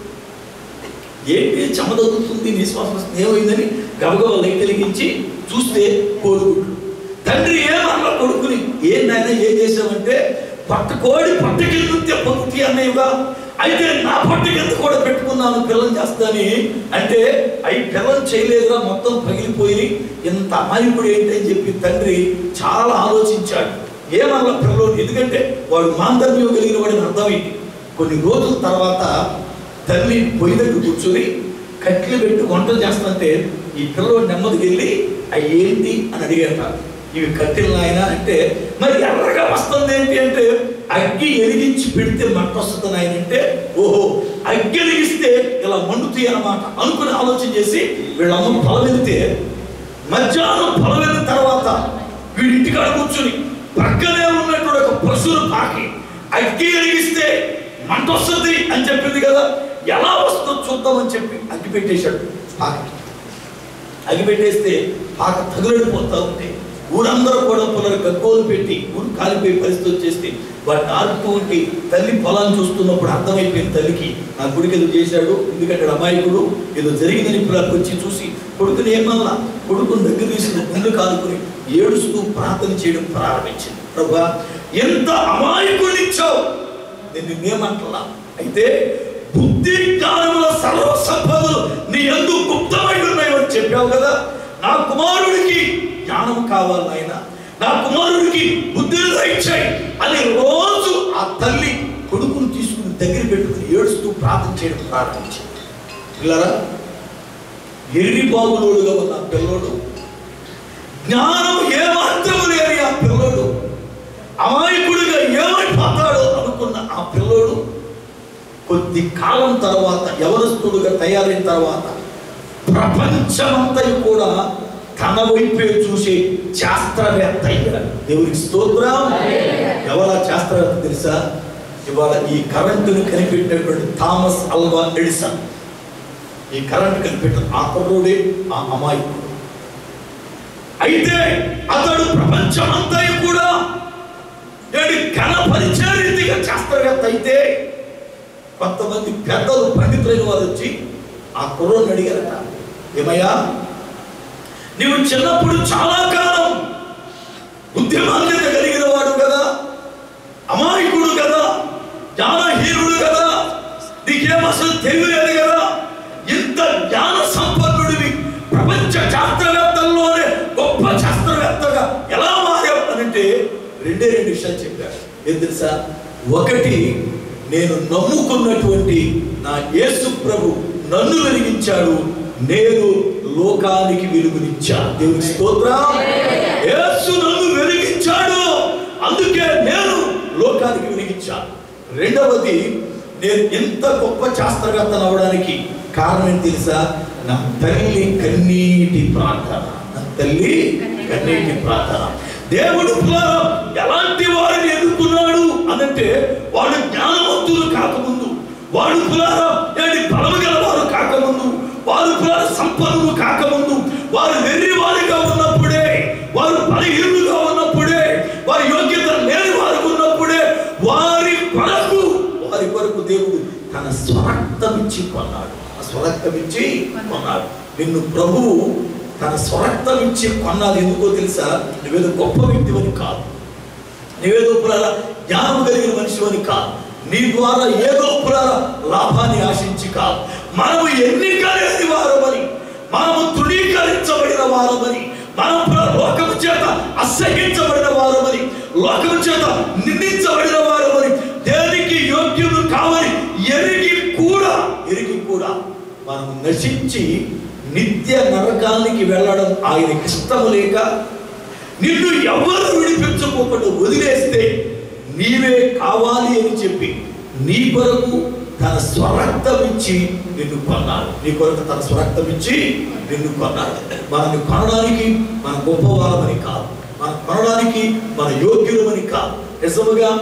ఏంటి చెమ తగ్గుతుంది నీ శ్వాస వస్తుంది ఏమైందని గబగబ లైట్ వెలిగించి చూస్తే కోడిగుడ్లు తండ్రి ఏమన్నా కొడుకుని ఏం నాయన ఏం చేసావంటే పట్ట కోడి పట్ట కింద పొందుతి అన్నయ్యగా అయితే నా పట్ట కింద కూడా పెట్టుకున్నాను పిల్లని చేస్తాని అంటే అవి పిల్లని చేయలేదురా మొత్తం పగిలిపోయి ఇంత అమాయకుడు ఏంటి అని చెప్పి తండ్రి చాలా ఆలోచించాడు ఏమన్నా పిల్లలు ఎందుకంటే వాడు మాందర్యం కలిగిన వాడిని అర్థమైంది కొన్ని రోజుల తర్వాత తల్లి పొయ్యి దగ్గర కూర్చొని కట్లు పెట్టి వంట చేస్తుంటే ఈ పిల్లలు నెమ్మదికి వెళ్ళి అవి ఏంటి అని అడిగాట ఇవి కట్టెలు నాయన అంటే మరి ఎర్రగా వస్తుంది ఏంటి అంటే అగ్గి ఎలిగించి పెడితే మంట వస్తుంది నాయన అంటే ఓహో అగ్గి ఎలిగిస్తే ఇలా మండుతాయి అన్నమాట అనుకుని ఆలోచన చేసి వీళ్ళ అమ్మ పొలం వెళ్తే మధ్యాహ్నం పొలం వెళ్ళిన తర్వాత వీడి ఇంటికాడ కూర్చొని పక్కనే ఉన్నటువంటి ఒక పశువును పాకి అగ్గి ఎలిగిస్తే మంట వస్తుంది అని చెప్పింది కదా ఎలా వస్తుందో చూద్దామని చెప్పి అగ్గి పెట్టేశాడు పాక అగ్గి పెట్టేస్తే పాక తగులడిపోతా ఉంటే ఊరందరూ కూడా పొలం గగ్గోలు పెట్టి ఊరు కాలిపోయే పరిస్థితి వచ్చేస్తే వాటిని ఆడుతూ ఉంటే తల్లి పొలాన్ని చూస్తున్నప్పుడు అర్థమైపోయింది తల్లికి నా కొడుకు ఏదో చేశాడు ఎందుకంటే వాడు అమాయకుడు ఏదో జరిగిందని ఇప్పుడు అక్కడికి వచ్చి చూసి కొడుకుని ఏమన్నా కొడుకుని దగ్గర తీసిన గుండె కాలుకుని ఏడుస్తూ ప్రార్థన చేయడం ప్రారంభించింది ప్రభా ఎంత అమాయకుడిని ఇచ్చావు నేను నిన్నేమంటున్నా అయితే బుద్ధి జ్ఞానముల సర్వ సంపదలు నీ ఎందు గుప్తమై ఉన్నాయని చెప్పావు కదా నా కుమారుడికి జ్ఞానం కావాలి నాయన నా కుమారుడికి బుద్ధిని దయచేయి అని రోజు ఆ తల్లి కొడుకును తీసుకుని దగ్గర పెట్టుకుని ఏడుస్తూ ప్రార్థన చేయడం ప్రారంభించింది పిల్లరా ఎర్రి బాబులోడుగా ఉన్న ఆ పిల్లోడు జ్ఞానం ఏమాత్రము లేని ఆ పిల్లోడు అమాయకుడిగా ఏమైపోతాడో అనుకున్న ఆ పిల్లోడు కొద్ది కాలం తర్వాత యవనస్తుడుగా తయారైన తర్వాత ప్రపంచమంతయు కూడా తన వైపే చూసే శాస్త్రవేత్త అయ్యాడు దేవునికి స్తోత్రం ఎవరా శాస్త్రవేత్త తెలుసా ఇవాళ ఈ కరెంటును కనిపెట్టినటువంటి థామస్ అల్వా ఎడిసన్ ఈ కరెంట్ కనిపెట్టిన ఆ కుర్రోడే ఆ అమాయకుడు అయితే అతడు ప్రపంచమంతయు కూడా ఏడు కనపరిచే రీతిగా శాస్త్రవేత్త అయితే కొంతమంది పెద్దలు పండితులైన వారు వచ్చి ఆ కుర్రోని అడిగారట ఏమయ్యా నీవు చిన్నప్పుడు చాలా కాలం బుద్ధిమాన్యత కలిగిన వాడు కదా అమాయకుడు కదా జ్ఞానహీనుడు కదా నీకేం అసలు తెలియలేదు కదా ఇంత జ్ఞాన సంపన్నుడివి ప్రపంచ శాస్త్రవేత్తల్లోనే గొప్ప శాస్త్రవేత్తగా ఎలా మారావు అని అంటే రెండే రెండు విషయాలు చెప్పాడు ఏం తెలుసా ఒకటి నేను నమ్ముకున్నటువంటి నా యేసు ప్రభు నన్ను వెలిగించాడు నేను లోకానికి వెలుగునిచ్చా దేవుని స్తోత్రం యేసు నన్ను వెలిగించాడు అందుకే నేను లోకానికి వెలిగించాను రెండవది నేను ఎంత గొప్ప శాస్త్రవేత్తను అవడానికి కారణం ఏంటి తెలుసా నా తల్లి కన్నీటి ప్రార్థన నా తల్లి కన్నీటి ప్రార్థన దేవుడు పిల్లలు ఎలాంటి వారిని ఎన్నుకున్నాడు అనంటే వాడు జ్ఞానవంతులు కాకముందు వాడు పిల్లలు ఏంటి బలము గలవారు కాకముందు వారు పిల్లలు సంపన్నులు కాకముందు వారు వెర్రివారిగా ఉన్నప్పుడే వారు బలహీనులుగా ఉన్నప్పుడే వారి యోగ్యత లేని వారు ఉన్నప్పుడే వారి కొరకు వారి కొరకు దేవుడు తన స్వరక్తం ఇచ్చి కొన్నాడు ఆ స్వరక్తం ఇచ్చి కొన్నాడు నిన్ను ప్రభువు తన స్వరక్తం ఇచ్చి కొన్నాడు ఎందుకో తెలుసా నువ్వేదో గొప్ప వ్యక్తివని కాదు నువ్వేదో పురాల జ్ఞానం కలిగిన మనిషి అని కాదు నీ ద్వారా ఏదో పురాల లాభాన్ని ఆశించి కాదు మనము ఎన్నిక లేని వారమని మనము తృణీకరించబడిన వారమని మనం పురా- లోకము చేత అసహించబడిన వారమని లోకము చేత నిందించబడిన వారమని దేనికి యోగ్యులు కావని ఎరిగి కూడా ఎరిగి కూడా మనం నశించి నిత్య నరకానికి వెళ్ళడం ఆయనకి ఇష్టము లేక నిన్ను ఎవరు విడిపించకుండా వదిలేస్తే నీవే కావాలి అని చెప్పి నీ కొరకు తన స్వరక్తం ఇచ్చి నిన్ను కొన్నాడు నీ కొరకు తన స్వరక్తం ఇచ్చి నిన్ను కొన్నాడు మనల్ని కొనడానికి మన గొప్పవారమని కాదు మనం కొనడానికి మన యోగ్యులమని కాదు నిజముగా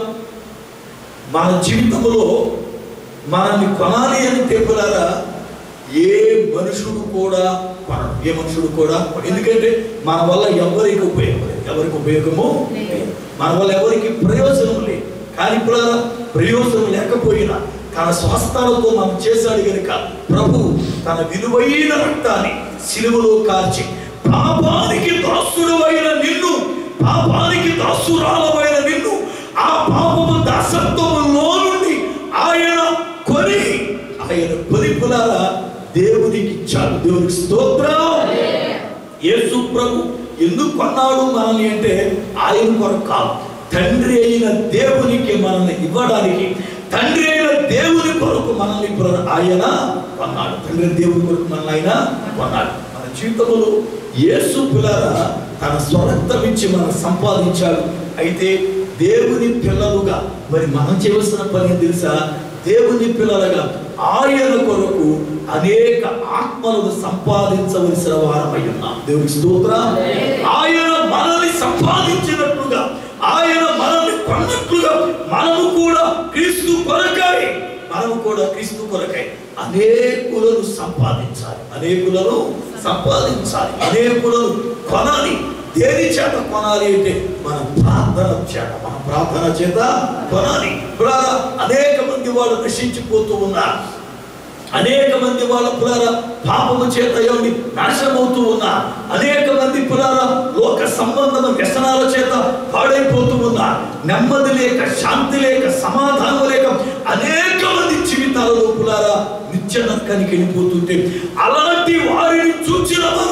మన జీవితంలో మనల్ని కొనాలి అని తెప్పులారా ఏ మనుషుడు కూడా కొనడు ఏ మనుషుడు కూడా కొనడు. ఎందుకంటే మన వల్ల ఎవరికి ఉపయోగం లేదు ఎవరికి ఉపయోగము లేదు మన వల్ల ఎవరికి ప్రయోజనం లేదు కానీ ఇప్పుడు ప్రయోజనం లేకపోయినా తన స్వస్థలతో మనం చేశాడు గనుక ప్రభు తన విలువైన రక్తాన్ని సిలువలో కార్చి పాపానికి దాసుడు అయిన నిన్ను పాపానికి దాసురాలమైన నిన్ను ఆ పాపము దాసత్వములో నుండి ఆయన కొని ఆయన కొలిపులారా దేవునికి ఇచ్చాడు దేవునికి స్తోత్రం యేసు ప్రభు ఎందుకు కొన్నాడు మనల్ని అంటే ఆయన కొరకు కాదు తండ్రి అయిన దేవునికి మనల్ని ఇవ్వడానికి తండ్రి అయిన దేవుని కొరకు మనల్ని ఇప్పుడు ఆయన కొన్నాడు తండ్రి అయిన దేవుని కొరకు మనల్ని ఆయన కొన్నాడు మన జీవితంలో యేసు పిల్లల తన స్వరక్తం ఇచ్చి మనం సంపాదించాడు అయితే దేవుని పిల్లలుగా మరి మనం చేయవలసిన పని ఏం తెలుసా దేవుని పిల్లలుగా ఆయన కొరకు అనేక ఆత్మలను సంపాదించవలసిన వారమై ఉన్నాం దేవుని స్తోత్ర ఆయన మనల్ని సంపాదించినట్లుగా ఆయన మనల్ని కొన్నట్లుగా మనము కూడా క్రీస్తు కొరకై మనము కూడా క్రీస్తు కొరకై అనేకులను సంపాదించాలి అనేకులను సంపాదించాలి అనేకులను కొనాలి దేని చేత కొనాలి అంటే మన ప్రార్థన చేత మన ప్రార్థన చేత కొనాలి ఇప్పుడు అనేక మంది వాళ్ళు నశించిపోతూ ఉన్నారు అనేక మంది వాళ్ళ పురాల పాపము చేత ఎవరి నాశనమవుతూ ఉన్నారు అనేక మంది పురాల లోక సంబంధం వ్యసనాల చేత పాడైపోతూ ఉన్నారు నెమ్మది లేక శాంతి లేక సమాధానం లేక అనేక మంది జీవితాలలో పులారా నిత్య నరకానికి వెళ్ళిపోతుంటే అలాంటి వారిని చూచిన మనం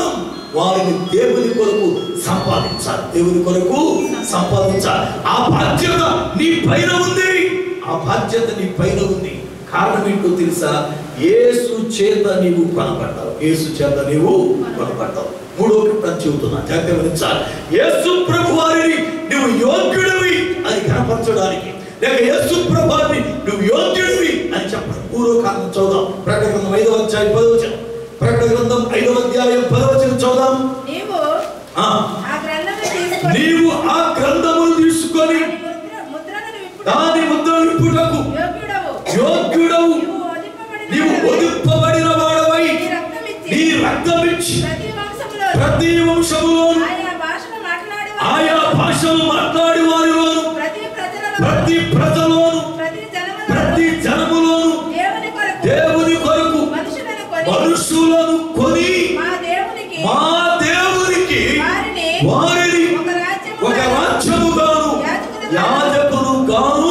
వారిని దేవుని కొరకు సంపాదించాలి దేవుని కొరకు సంపాదించాలి ఆ బాధ్యత నీ పైన ఉంది ఆ బాధ్యత నీ పైన ఉంది కారణం ఏంటో తెలుసా యేసు చేత నీవు కొనబడ్డావు యేసు చేత నీవు కొనబడ్డావు మూడో క్రితం చెబుతున్నా జాగ్రత్త గమనించాలి యేసు ప్రభు వారిని నువ్వు యోగ్యుడివి అని కనపరచడానికి లేక యేసు ప్రభాని నువ్వు యోగ్యుడివి అని చెప్పడం పూర్వకాలం చదుదాం ప్రకటన గ్రంథం ఐదవ అధ్యాయం పదవచనం ప్రకటన గ్రంథం ఐదవ అధ్యాయం పదవచనం చదుదాం నీవు ఆ, ఆ గ్రంథము తీసుకొని నీవు ఆ గ్రంథమును తీసుకొని దాని ముద్ర- ముద్రలను విప్పుట దాని ముద్ర విప్పుటకు యోగ్యుడవు యోగ్యుడవు నీవు వధింపబడిన నీవు వాడవై, ఒదుప్పబడిన వాడవై నీ రక్తమిచ్చి నీ రక్తమిచ్చి ప్రతి వంశములో ప్రతి వంశములోను ఆయా భాషను మాట్లాడి ఆయా భాషలు మాట్లాడి వారిలోను ప్రతి ప్రజలలో ప్రతి ప్రజలోను ప్రతి జనములో ప్రతి జనములోను దేవుని కొరకు దేవుని కొరకు మనుషులను కొని మనుషులను కొని మా దేవునికి మా దేవునికి వారిని వారిని ఒక రాజ్యము ఒక రాజ్యముగాను యాజకులుగాను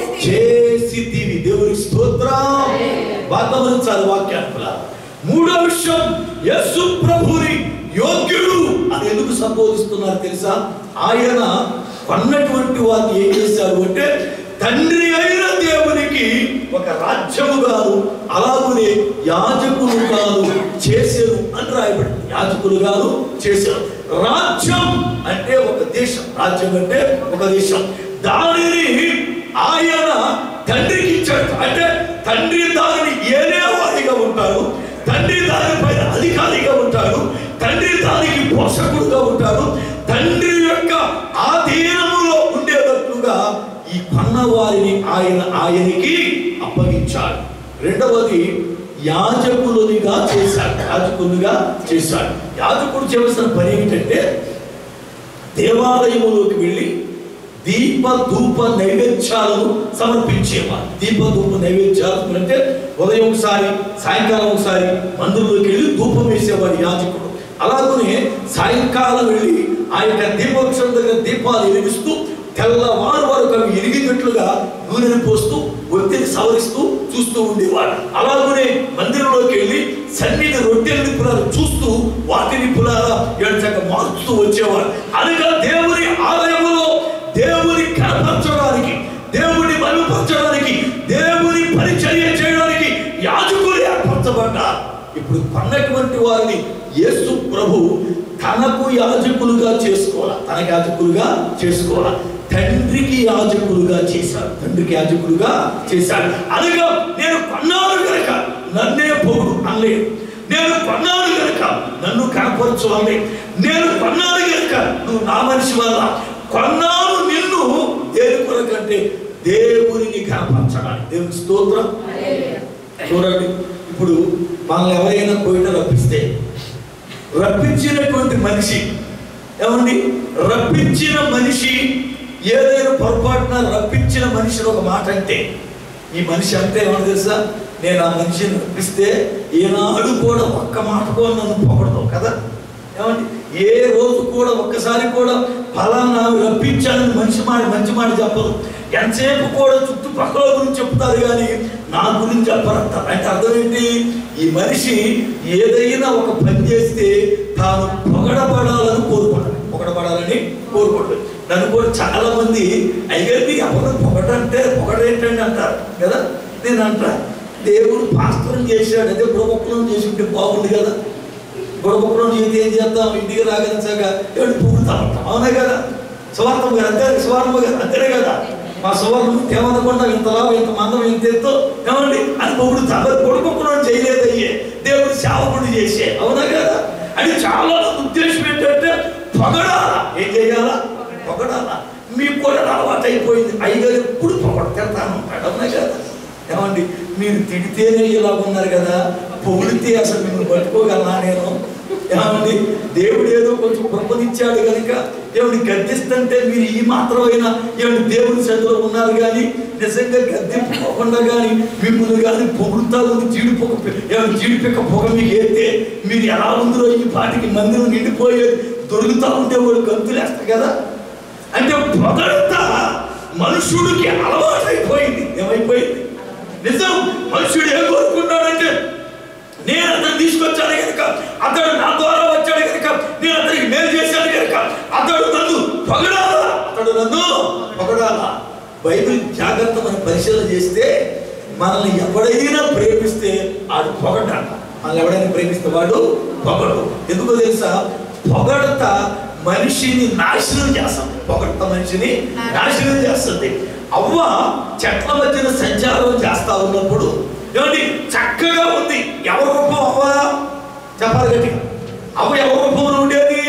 చేసితివి దేవుని స్తోత్రం బాగా గమనించాలి వాక్యానుకుల మూడో విషయం యేసు ప్రభుని యోగ్యుడు అని ఎందుకు సంబోధిస్తున్నారు తెలుసా ఆయన కొన్నటువంటి వారిని ఏం చేశారు అంటే తండ్రి అయిన దేవునికి ఒక రాజ్యముగాను అలాగునే యాజకులుగాను చేశారు అని రాయబడింది యాజకులుగాను చేశారు రాజ్యం అంటే ఒక దేశం రాజ్యం అంటే ఒక దేశం దానిని ఆయన తండ్రికి ఇచ్చాడు అంటే తండ్రి దానిని ఏలేవాడిగా ఉంటాడు తండ్రి దానిపైన అధికారిగా ఉంటాడు తండ్రి దానికి పోషకుడుగా ఉంటాడు తండ్రి యొక్క ఆధీనములో ఉండేటట్లుగా ఈ కొన్న వారిని ఆయన ఆయనకి అప్పగించాడు రెండవది యాజకులునిగా చేశాడు యాజకులుగా చేశాడు యాజకుడు చేయవలసిన పని ఏమిటంటే దేవాలయములోకి వెళ్ళి దీప ధూప నైవేద్యాలను సమర్పించేవారు దీప ధూప నైవేద్యాలు అంటే ఉదయం ఒకసారి సాయంకాలం ఒకసారి మందిరంలోకి వెళ్ళి ధూపం వేసేవాడు యాజకుడు అలాగనే సాయంకాలం వెళ్ళి ఆ యొక్క దీపవృక్షం దగ్గర దీపాలు వెలిగిస్తూ తెల్లవారు వరకు అవి ఎరిగినట్లుగా నూనెను పోస్తూ ఒత్తిడి సవరిస్తూ చూస్తూ ఉండేవాడు అలాగనే మందిరంలోకి వెళ్ళి సన్నిధి రొట్టెల నిపుణాలు చూస్తూ వాటి నిపుణాల ఎడచక మార్చుతూ వచ్చేవాడు అనగా దేవుని ఆలయంలో దేవుని కనపరచడానికి దేవుని మనుపరచడానికి దేవుని పరిచర్య చేయడానికి యాజకులు ఏర్పరచబడ్డారు ఇప్పుడు కొన్నటువంటి వారిని యేసు ప్రభు తనకు యాజకులుగా చేసుకోవాలా తనకి యాజకులుగా చేసుకోవాలా తండ్రికి యాజకులుగా చేశాడు తండ్రికి యాజకులుగా చేశాడు అనగా నేను కొన్నాను గనక నన్నే పొగుడు అనలేదు నేను కొన్నాను గనక నన్ను కనపరచు అనలేదు నేను కొన్నాను గనక నువ్వు నా మనిషి వల్ల కొన్నాను నిన్ను దేని కొరకంటే దేవునిని కనపరచడానికి దేవుని స్తోత్రం చూడండి ఇప్పుడు మనల్ని ఎవరైనా కోయిట రప్పిస్తే రప్పించినటువంటి మనిషి ఏమండి రప్పించిన మనిషి ఏదైనా పొరపాటున రప్పించిన మనిషిని ఒక మాట అంటే ఈ మనిషి అంటే ఏమన్నా తెలుసా నేను ఆ మనిషిని రప్పిస్తే ఏనాడు కూడా ఒక్క మాట కూడా నన్ను పొగడతావు కదా ఏమండి ఏ రోజు కూడా ఒక్కసారి కూడా ఫలానా రప్పించాలని మనిషి మాట మంచి మాట చెప్పదు ఎంతసేపు కూడా చుట్టుపక్కల గురించి చెప్తారు కానీ నా గురించి చెప్పరంట అంటే అర్థం ఏంటి ఈ మనిషి ఏదైనా ఒక పని చేస్తే తాను పొగడబడాలని కోరుకుంటాడు పొగడబడాలని కోరుకుంటాడు నన్ను కూడా చాలా మంది అయ్యారు ఎవరు పొగడంటే పొగడేంటండి అంటారు కదా నేను అంటా దేవుడు పాస్తం చేశాడు అదే గృహకులం చేసి ఉంటే బాగుంది కదా గొడవకులం చేతి ఏం చేద్దాం ఇంటికి రాగలిచాక ఏడు పువ్వుతా ఉంటాం అవునా కదా సువార్థం గారు అంతే సువార్థం గారు అంతేనే కదా మా సువార్థం తేమనకుండా ఇంతలా ఇంత మందం ఇంత ఎత్తో ఏమండి అని పొగుడుతా మరి గొడవకులం చేయలేదు అయ్యే దేవుడు సేవకుడు చేసే అవునా కదా అని చాలా ఉద్దేశం ఏంటంటే పొగడాలా ఏం చేయాలా పొగడాలా మీకు కూడా అలవాటు అయిపోయింది అయ్యగారు ఎప్పుడు పొగడ తిడతాను ఉంటాడు అవునా కదా ఏమండి మీరు తిడితేనే ఇలా ఉన్నారు కదా పొగిడితే అసలు మిమ్మల్ని పట్టుకోగలనా నేను ఏమండి దేవుడు ఏదో కొంచెం కృపనిచ్చాడు కనుక దేవుని గద్దిస్తుంటే మీరు ఈ మాత్రమైనా ఏమండి దేవుని సన్నిధిలో ఉన్నారు కానీ నిజంగా గద్దెపోకుండా కానీ మిమ్మల్ని కానీ పొగుడుతా ఉంది జీడిపోక ఏమైనా జీడిపిక్క పొగ మీకు ఎత్తే మీరు ఎలా ఉందో ఈ పాటికి మందిరం నిండిపోయేది దొరుకుతా ఉంటే వాడు గంతులు వేస్తారు కదా అంటే పొగడతా మనుషుడికి అలవాటైపోయింది ఏమైపోయింది నిజం మనుషుడు ఏం కోరుకున్నాడంటే నేను అతను తీసుకొచ్చాను కనుక అతడు నా ద్వారా వచ్చాడు కనుక బైబిల్ జాగ్రత్త మనం పరిశీలన చేస్తే మనల్ని ఎవడైనా ప్రేమిస్తే ఆడు పొగడంట మనల్ని ఎవడైనా ప్రేమిస్తే వాడు పొగడు ఎందుకో తెలుసా పొగడత మనిషిని నాశనం చేస్తుంది పొగడత మనిషిని నాశనం చేస్తుంది అవ్వ చెట్ల మధ్యన సంచారం చేస్తా ఉన్నప్పుడు ఏమండి చక్కగా ఉంది ఎవరి రూపం అవ్వ చెప్పాలి గట్టిగా అవ్వ ఎవరి రూపంలో ఉండేది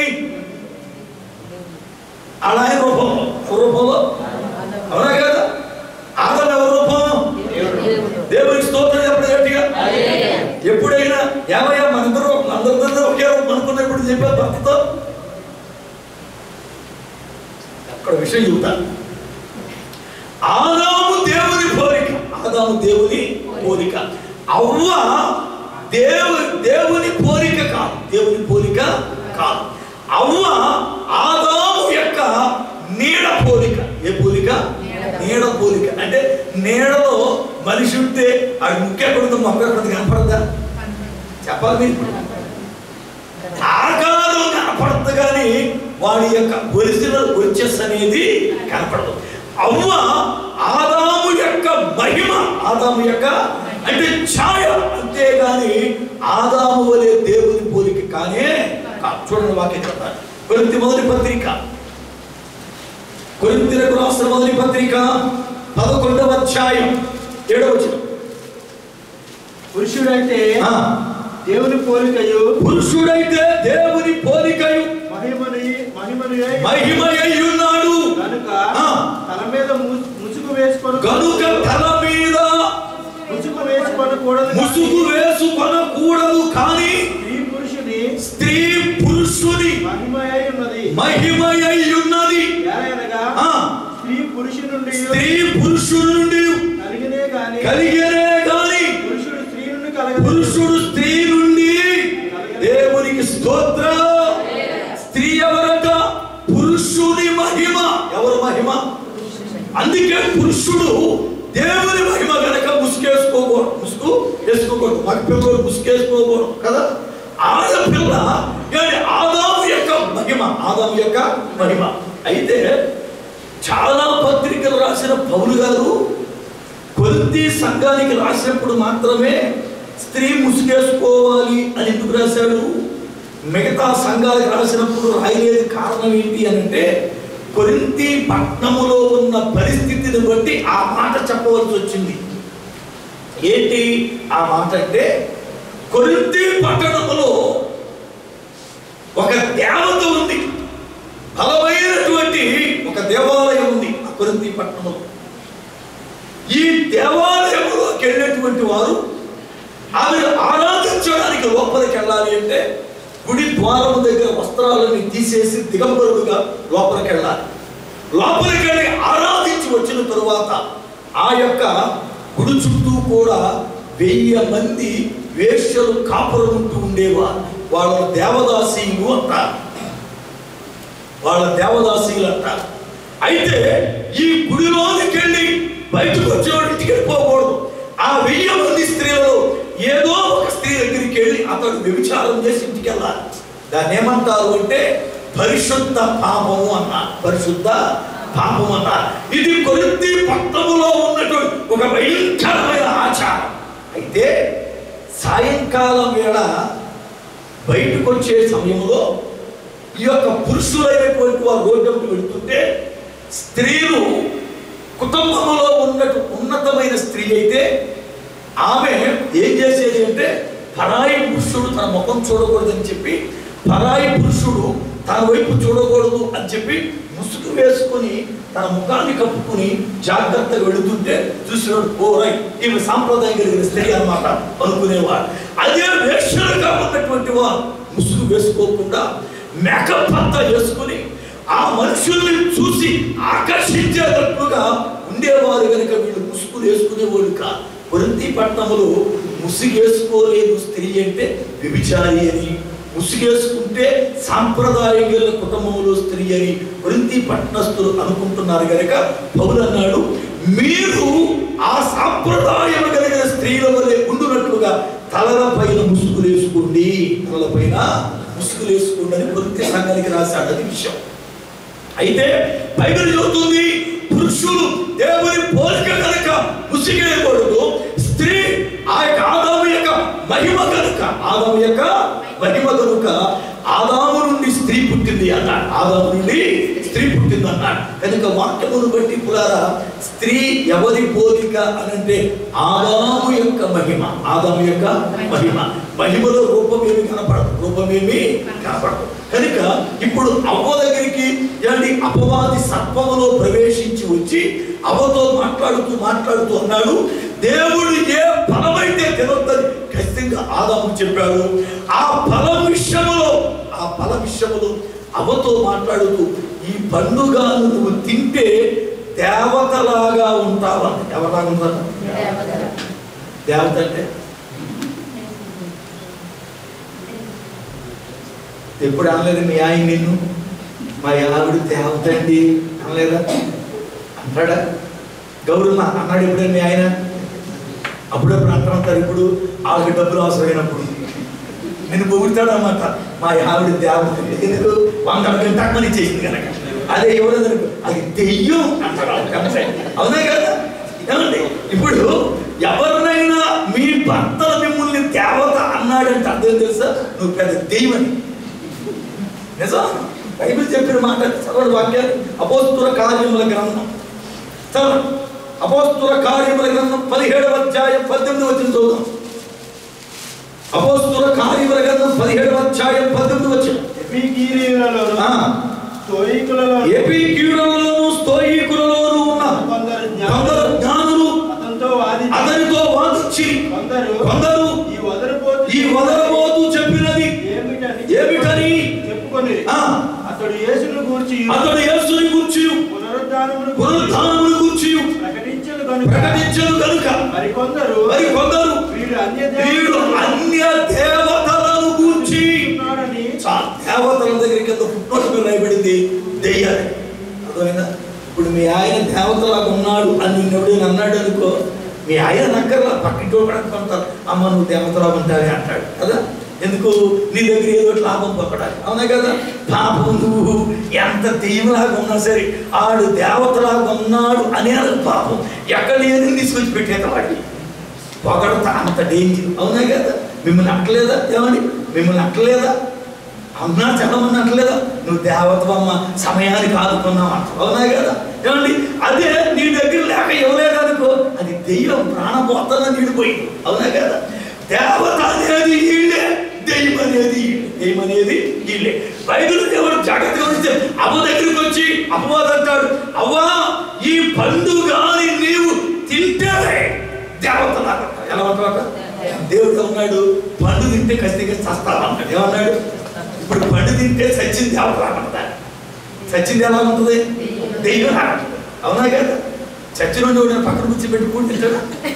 అలా ఆయన రూపంలో ఎవరి రూపంలో అవునా కదా ఆదం ఎవరి రూపం దేవునికి స్తోత్రం చెప్పడం గట్టిగా ఎప్పుడైనా ఏమయ్యా మనందరూ అందరితో ఒకే రూపం అనుకున్నప్పుడు చెప్పారు భక్తితో అక్కడ విషయం చెబుతా ఆదాము దేవుని పోలిక ఆదాము దేవుని పోలిక అవ్వ దేవు దేవుని పోలిక కాదు దేవుని పోలిక కాదు అవ్వ ఆదాము యొక్క నీడ పోలిక ఏ పోలిక నీడ పోలిక అంటే నీడలో మనిషి ఉంటే అది ముఖ్యపడుతుంది మొక్కపడుతుంది కనపడదా చెప్పాలి మీరు ఆకారం కనపడదు కానీ వాడి యొక్క ఒరిజినల్ వచ్చెస్ అనేది కనపడదు అవ్వ ఆదాము యొక్క మహిమ ఆదాము యొక్క అంటే ఛాయ అంతేగాని ఆదాము వలె దేవుని పోలిక కానే కాదు. చూడండి వాక్యం చెప్తాను కొరింతి మొదటి పత్రిక కొరింతిలకు రాసిన మొదటి పత్రిక పదకొండవ అధ్యాయం ఏడవ వచనం. పురుషుడైతే ఆ దేవుని పోలికయు పురుషుడైతే దేవుని పోలికయు మహిమని మహిమని మహిమయ్యున్నాడు కనుక ఆ. తల మీద ము- ముసుగు వేసుకొని కనుక తల మీద ముసుగు వేసుకొనకూడదు ముసుగు వేసుకొనకూడదు కానీ స్త్రీ పురుషుని స్త్రీ పురుషుని మహిమ అయి ఉన్నది మహిమయ్యున్నది ఎలాగనగా ఆ, స్త్రీ పురుషు నుండి స్త్రీ పురుషుడు నుండి కలిగినే గాని కలిగేనే గాని పురుషుడు స్త్రీ నుండి కలగదు పురుషుడు స్త్రీ నుండి దేవునికి స్తోత్ర స్త్రీ ఎవరట పురుషుని మహిమ ఎవరు మహిమ అందుకే పురుషుడు దేవుని మహిమ గనక ముసుకేసుకోకూడదు ముసుగు వేసుకోకూడదు మగ పిల్లలు ముసుకేసుకోకూడదు కదా ఆడపిల్ల కానీ ఆదాము యొక్క మహిమ ఆదాము యొక్క మహిమ అయితే చాలా పత్రికలు రాసిన పౌలు గారు కొద్ది సంఘానికి రాసినప్పుడు మాత్రమే స్త్రీ ముసుగేసుకోవాలి అని ఎందుకు రాశాడు మిగతా సంఘాలకు రాసినప్పుడు రాయలేదు కారణం ఏంటి అని అంటే కొరింతి పట్నములో ఉన్న పరిస్థితిని బట్టి ఆ మాట చెప్పవలసి వచ్చింది ఏంటి ఆ మాట అంటే కొరింతి పట్టణములో ఒక దేవత ఉంది బలమైనటువంటి ఒక దేవాలయం ఉంది ఆ కొరింతి పట్టణంలో ఈ దేవాలయంలోకి వెళ్ళేటువంటి వారు ఆమె ఆరాధించడానికి లోపలికి వెళ్ళాలి అంటే గుడి ద్వారం దగ్గర వస్త్రాలని తీసేసి దిగంబరుడుగా లోపలికి వెళ్ళాలి లోపలికి వెళ్ళి ఆరాధించి వచ్చిన తరువాత ఆ యొక్క గుడి చుట్టూ కూడా వెయ్యి మంది వేశ్యలు కాపురం ఉంటూ ఉండేవారు వాళ్ళ దేవదాసీలు అంటారు వాళ్ళ దేవదాసీలు అంటారు అయితే ఈ గుడిలోనికి వెళ్ళి బయటకు వచ్చేవాడు ఇంటికి వెళ్ళిపోకూడదు ఆ వెయ్యి మంది స్త్రీలలో ఏదో ఒక స్త్రీ దగ్గరికి వెళ్ళి అతడు వ్యభిచారం చేసి ఇంటికి వెళ్ళాలి దాన్ని ఏమంటారు అంటే పరిశుద్ధ పాపము అన్నారు పరిశుద్ధ పాపం అన్నారు ఇది కొరింతి పట్టణములో ఉన్నటువంటి ఒక భయంకరమైన ఆచారం అయితే సాయంకాలం వేళ బయటకు వచ్చే సమయంలో ఈ యొక్క పురుషులైనటువంటి వారు రోడ్డు వెళుతుంటే స్త్రీలు కుటుంబంలో ఉన్నట్టు ఉన్నతమైన స్త్రీ అయితే ఆమె ఏం చేసేది అంటే పరాయి పురుషుడు తన ముఖం చూడకూడదని చెప్పి పరాయి పురుషుడు తన వైపు చూడకూడదు అని చెప్పి ముసుగు వేసుకొని తన ముఖాన్ని కప్పుకొని జాగ్రత్తగా వెళుతుంటే చూసినాడు ఓరై ఈమె సాంప్రదాయం కలిగిన స్త్రీ అన్నమాట అనుకునేవాడు అదే వేషలుగా ఉన్నటువంటి వారు ముసుగు వేసుకోకుండా మేకప్ అంతా వేసుకొని ఆ మనుషుల్ని చూసి ఆకర్షించేటట్లుగా ఉండేవారు కనుక వీళ్ళు ముసుగులు వేసుకునేవాళ్ళు కాదు కొరింతి పట్టణములు ముసుగేసుకోలేదు స్త్రీ అంటే వ్యభిచారి అని ముసుగేసుకుంటే సాంప్రదాయం గల కుటుంబంలో స్త్రీ అని కొరింతి పట్టణస్తులు అనుకుంటున్నారు కనుక పౌలు అన్నాడు మీరు ఆ సాంప్రదాయం కలిగిన స్త్రీల వలె ఉండునట్లుగా తలల పైన ముసుగులు వేసుకోండి తలల పైన ముసుగులు వేసుకోండి అని కొరింతి సంఘానికి రాశాడు అది విషయం అయితే బైబిల్ చెబుతుంది పురుషులు దేవుని పోలిక కనుక ముసిగేయకూడదు స్త్రీ ఆ యొక్క ఆదాము యొక్క మహిమ కనుక ఆదాము యొక్క మహిమ కనుక ఆదాము నుండి స్త్రీ పుట్టింది అన్నాడు ఆదాము నుండి స్త్రీ పుట్టింది అన్నాడు కనుక వాక్యమును బట్టి పులారా స్త్రీ ఎవరి పోలిక అని అంటే ఆదాము యొక్క మహిమ ఆదాము యొక్క మహిమ మహిమలో రూపమేమి కనపడదు రూపమేమి కనపడదు కనుక ఇప్పుడు అవ్వ దగ్గరికి ఏమండి అపవాది సర్పములో ప్రవేశించి వచ్చి అవ్వతో మాట్లాడుతూ మాట్లాడుతూ అన్నాడు దేవుడు ఏ ఫలమైతే తినొద్దని ఖచ్చితంగా ఆదాము చెప్పాడు ఆ ఫలం విషయములో ఆ ఫల విషయములో అవ్వతో మాట్లాడుతూ ఈ పండుగను నువ్వు తింటే దేవతలాగా ఉంటావా ఎవలాగా ఉంటారు దేవత అంటే ఎప్పుడు అనలేదు మీ ఆయన నిన్ను మా ఆవిడ దేవత అండి అనలేదా అంటాడా గౌరవ అన్నాడు ఎప్పుడే మీ ఆయన అప్పుడప్పుడు అంటూ ఉంటారు ఇప్పుడు వాళ్ళకి డబ్బులు అవసరమైనప్పుడు నేను పొగుడతాడు అన్నమాట మా ఆవిడ దేవత ఎందుకు వంద గంటమని చేసింది కనుక అదే ఎవరు అది దెయ్యం అంటారు అంతే. అవునే కదా ఏమండి ఇప్పుడు ఎవరినైనా మీ భర్తలు మిమ్మల్ని దేవత అన్నాడంటే అర్థం తెలుసా నువ్వు పెద్ద దెయ్యమని నిజం బైబిల్ చెప్పిన మాట చదవడు వాక్యాలు అపోస్తుల కార్యముల గ్రంథం చదవండి అపోస్తుల కార్యముల గ్రంథం పదిహేడవ అధ్యాయం పద్దెనిమిది వచ్చిన చూద్దాం అపోస్తుల కార్యముల గ్రంథం పదిహేడవ అధ్యాయం పద్దెనిమిది వచ్చిన ఎపికీరీయులలోను, స్తోయికులలో ఎపిక్యూరలోను స్తోయికులలోను ఉన్న కొందరు కొందరు జ్ఞానులు జ్ఞానులు అతనితో వాదించి అతనితో వాదించి కొందరు కొందరు ఈ వదరపోతు ఈ వదలబోతూ చెప్పినది ఏమిటని ఏమిటని చెప్పుకొని ఆ, అతడు యేసును గూర్చి అతడు యేసుని గురించి పునరుద్ధానమును పునరుద్ధానమును గురించి ప్రకటించను కనుక ప్రకటించను కనుక మరి కొందరు మరి కొందరు వీడు అన్య వీడు అన్య దేవతలను గూర్చి ఉన్నాడని చా- దేవతల దగ్గరికి కింద పుట్టినట్టు మీద రాయబడింది దెయ్యాలి అర్థమైందా ఇప్పుడు మీ ఆయన దేవతలాగా ఉన్నాడు అని నిన్ను ఎవడైనా అన్నాడు అనుకో మీ ఆయన నక్కర్లా పక్కింటి కూడా అనుకుంటారు అమ్మ నువ్వు దేవతలాగా ఉంటావే అంటాడు కదా ఎందుకు నీ దగ్గర ఏదో ఒకటి లాభం పొక్కడాలి అవునా కదా పాపం నువ్వు ఎంత దెయ్యంలాగా ఉన్నా సరే ఆడు దేవతలాగా ఉన్నాడు అనే పాపం ఎక్కడ లేదని తీసుకొచ్చి పెట్టేది వాడికి పొగడతా అంత డేంజర్ అవునా కదా మిమ్మల్ని అట్టలేదా ఏమని మిమ్మల్ని అట్టలేదా అన్నా చదవమని అట్టలేదా నువ్వు దేవతమ్మ సమయానికి ఆదుకున్నావు అంట అవునా కదా ఏమండి అదే నీ దగ్గర లేక ఇవ్వలేదు అనుకో అది దెయ్యం ప్రాణపోతన నీడిపోయింది అవునా కదా దేవత అనేది వీళ్ళే దెయ్యం అనేది వీళ్ళే. దెయ్యం అనేది వీళ్ళే బైబిల్ దేవుడు జాగ్రత్త గమనిస్తే అవ్వ దగ్గరికి వచ్చి అపవాదం అంటాడు అవ్వా ఈ పండుగని నీవు తింటే దేవతలాగా ఉంటావు. ఎలా ఉంటావు దేవుడు ఉన్నాడు పండు తింటే ఖచ్చితంగా చస్తావా అన్నాడు ఏమన్నాడు ఇప్పుడు పండు తింటే సచ్చిన దేవతలాగా ఉంటా సచ్చింది ఎలా ఉంటుంది దెయ్యం లాగా ఉంటుంది. అవునా కదా చచ్చిన వాడు పక్కన కూర్చోబెట్టి కూడా తింటాడా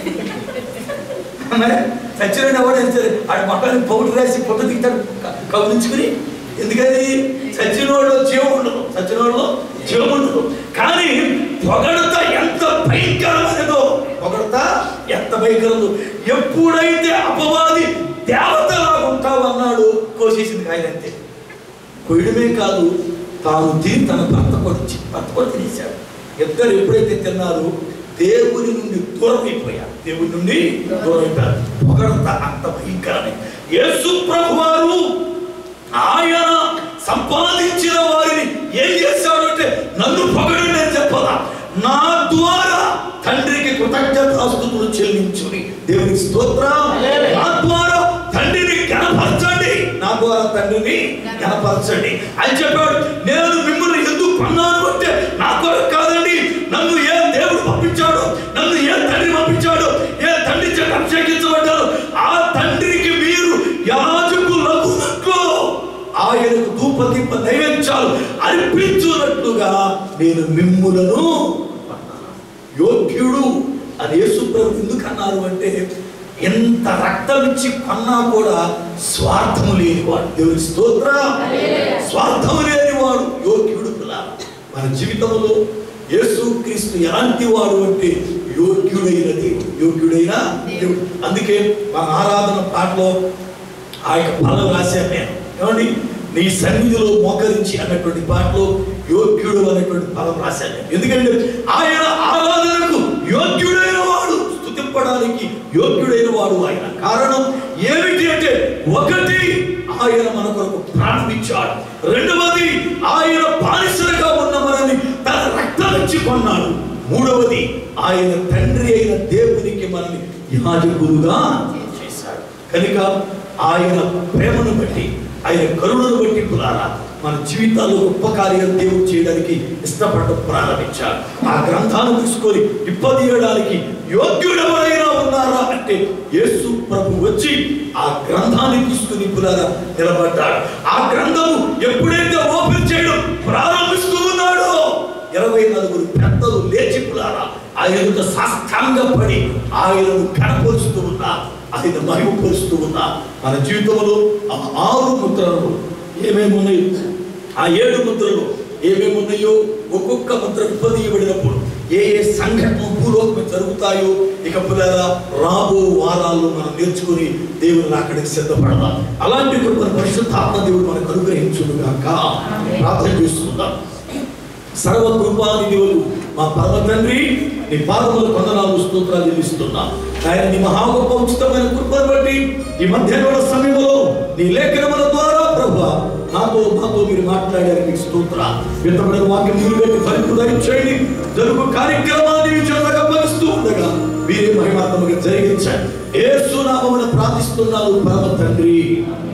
మరి చచ్చిన ఎవడు సరే ఆడు మొక్కని పౌడర్ రాసి పొట్ట తింటాడు కౌలించుకుని ఎందుకని చచ్చినోడు జీవం ఉండదు చచ్చినోడు జీవం ఉండదు కానీ పొగడత ఎంత భయంకరమైనదో పొగడత ఎంత భయంకరదో ఎప్పుడైతే అపవాది దేవతలా ఉంటావు అన్నాడు కోసేసింది కాయలు అంతే కొయ్యడమే కాదు తాను తిని తన భర్త కొడిచి భర్త కూడా తినేశాడు ఇద్దరు ఎప్పుడైతే తిన్నారో దేవుని నుండి దూరం అయిపోయారు దేవుని నుండి దూరం అయిపోయారు పొగడత అంత భయంకరమే యేసు ప్రభు వారు ఆయన సంపాదించిన వారిని ఏం చేశాడు అంటే నన్ను పొగడండి అని చెప్పదా నా ద్వారా తండ్రికి కృతజ్ఞతాస్తుతులు చెల్లించుని దేవునికి స్తోత్రం నా ద్వారా తండ్రిని గణపరచండి నా ద్వారా తండ్రిని గణపరచండి అని చెప్పాడు నేను మిమ్మల్ని ఎందుకు కొన్నాను అంటే నా కొరకు కాదండి నన్ను ఏ దేవుడు పంపించాడు నన్ను ఏ తండ్రి పంపించాడు ఏ తండ్రి చేత అభిషేకించబడ్డాడు ఆ తండ్రికి మీరు యాజకులగునట్లు ఆయనకు ధూపదీప నైవేద్యాలు అర్పించున్నట్లుగా నేను మిమ్ములను యోగ్యుడు అని యేసుప్రభు ఎందుకు అన్నారు అంటే ఎంత రక్తం ఇచ్చి కొన్నా కూడా స్వార్థము లేనివాడు దేవుని స్తోత్ర స్వార్థము లేనివాడు యోగ్యుడు పిల్లారా. మన జీవితంలో యేసు క్రీస్తు ఎలాంటి వాడు అంటే యోగ్యుడైన దేవుడు యోగ్యుడైన దేవుడు అందుకే మన ఆరాధన పాటలో ఆ యొక్క పదం రాశాను నేను ఏమండి నీ సన్నిధిలో మోకరించి అన్నటువంటి పాటలో యోగ్యుడు అనేటువంటి పదం రాశాను ఎందుకంటే ఆయన ఆరాధనకు యోగ్యుడైన వాడు స్థుతింపడానికి యోగ్యుడైన వాడు ఆయన కారణం ఏమిటి అంటే ఒకటి ఆయన మన కొరకు ప్రాణం ఇచ్చాడు రెండవది ఆయన బానిసలుగా ఉన్న మనల్ని తన రక్తం ఇచ్చి కొన్నాడు మూడవది ఆయన తండ్రి అయిన దేవునికి మనల్ని యాజకులుగా చేశాడు కనుక ఆయన ప్రేమను బట్టి ఆయన కరుణను బట్టి పురారా మన జీవితాల్లో గొప్ప కార్యం దేవుడు చేయడానికి ఇష్టపడడం ప్రారంభించాడు ఆ గ్రంథాన్ని తీసుకొని ఇప్పదీయడానికి యోగ్యుడెవరైనా ఉన్నారా అంటే యేసు ప్రభు వచ్చి ఆ గ్రంథాన్ని తీసుకుని పురారా నిలబడ్డాడు ఆ గ్రంథము ఎప్పుడైతే ఓపెన్ చేయడం ప్రారంభిస్తూ ఉన్నాడో ఇరవై నలుగురు పెద్దలు లేచి పులారా ఆయన సాష్టాంగపడి ఆయనను కనపరుస్తూ ఉన్నా ఆయన మహిమపరుస్తూ ఉన్నా మన జీవితంలో ఆ ఆరు ముద్రలు ఏమేమి ఉన్నాయి ఆ ఏడు ముద్రలు ఏమేమి ఉన్నాయో ఒక్కొక్క ముద్ర విపదీయబడినప్పుడు ఏ ఏ సంఘటన భూలోకం జరుగుతాయో ఇక పిల్లల రాబో వారాల్లో మనం నేర్చుకుని దేవుని అక్కడికి సిద్ధపడదాం అలాంటి కొన్ని పరిశుద్ధాత్మ దేవుడు మనకు అనుగ్రహించుగాక ప్రార్థన చేసుకుందాం సర్వకృపానిధివులు మా పరమ తండ్రి నీ పాదముల కొందనాలు స్తోత్రాలు చెల్లిస్తున్నా ఆయన నీ మహా గొప్ప ఉచితమైన కృపను బట్టి ఈ మధ్యాహ్న సమయంలో నీ లేఖనముల ద్వారా ప్రభు నాతో నాతో మీరు మాట్లాడారు మీకు స్తోత్ర విత్తబడిన వాక్యం మీరు పెట్టి ఫలితం దయచేయండి జరుగు కార్యక్రమాన్ని మీ చేతగా పలుస్తూ ఉండగా మీరే మహిమాత్మగా జరిగించండి ఏసు నామమున ప్రార్థిస్తున్నాను పరమ తండ్రి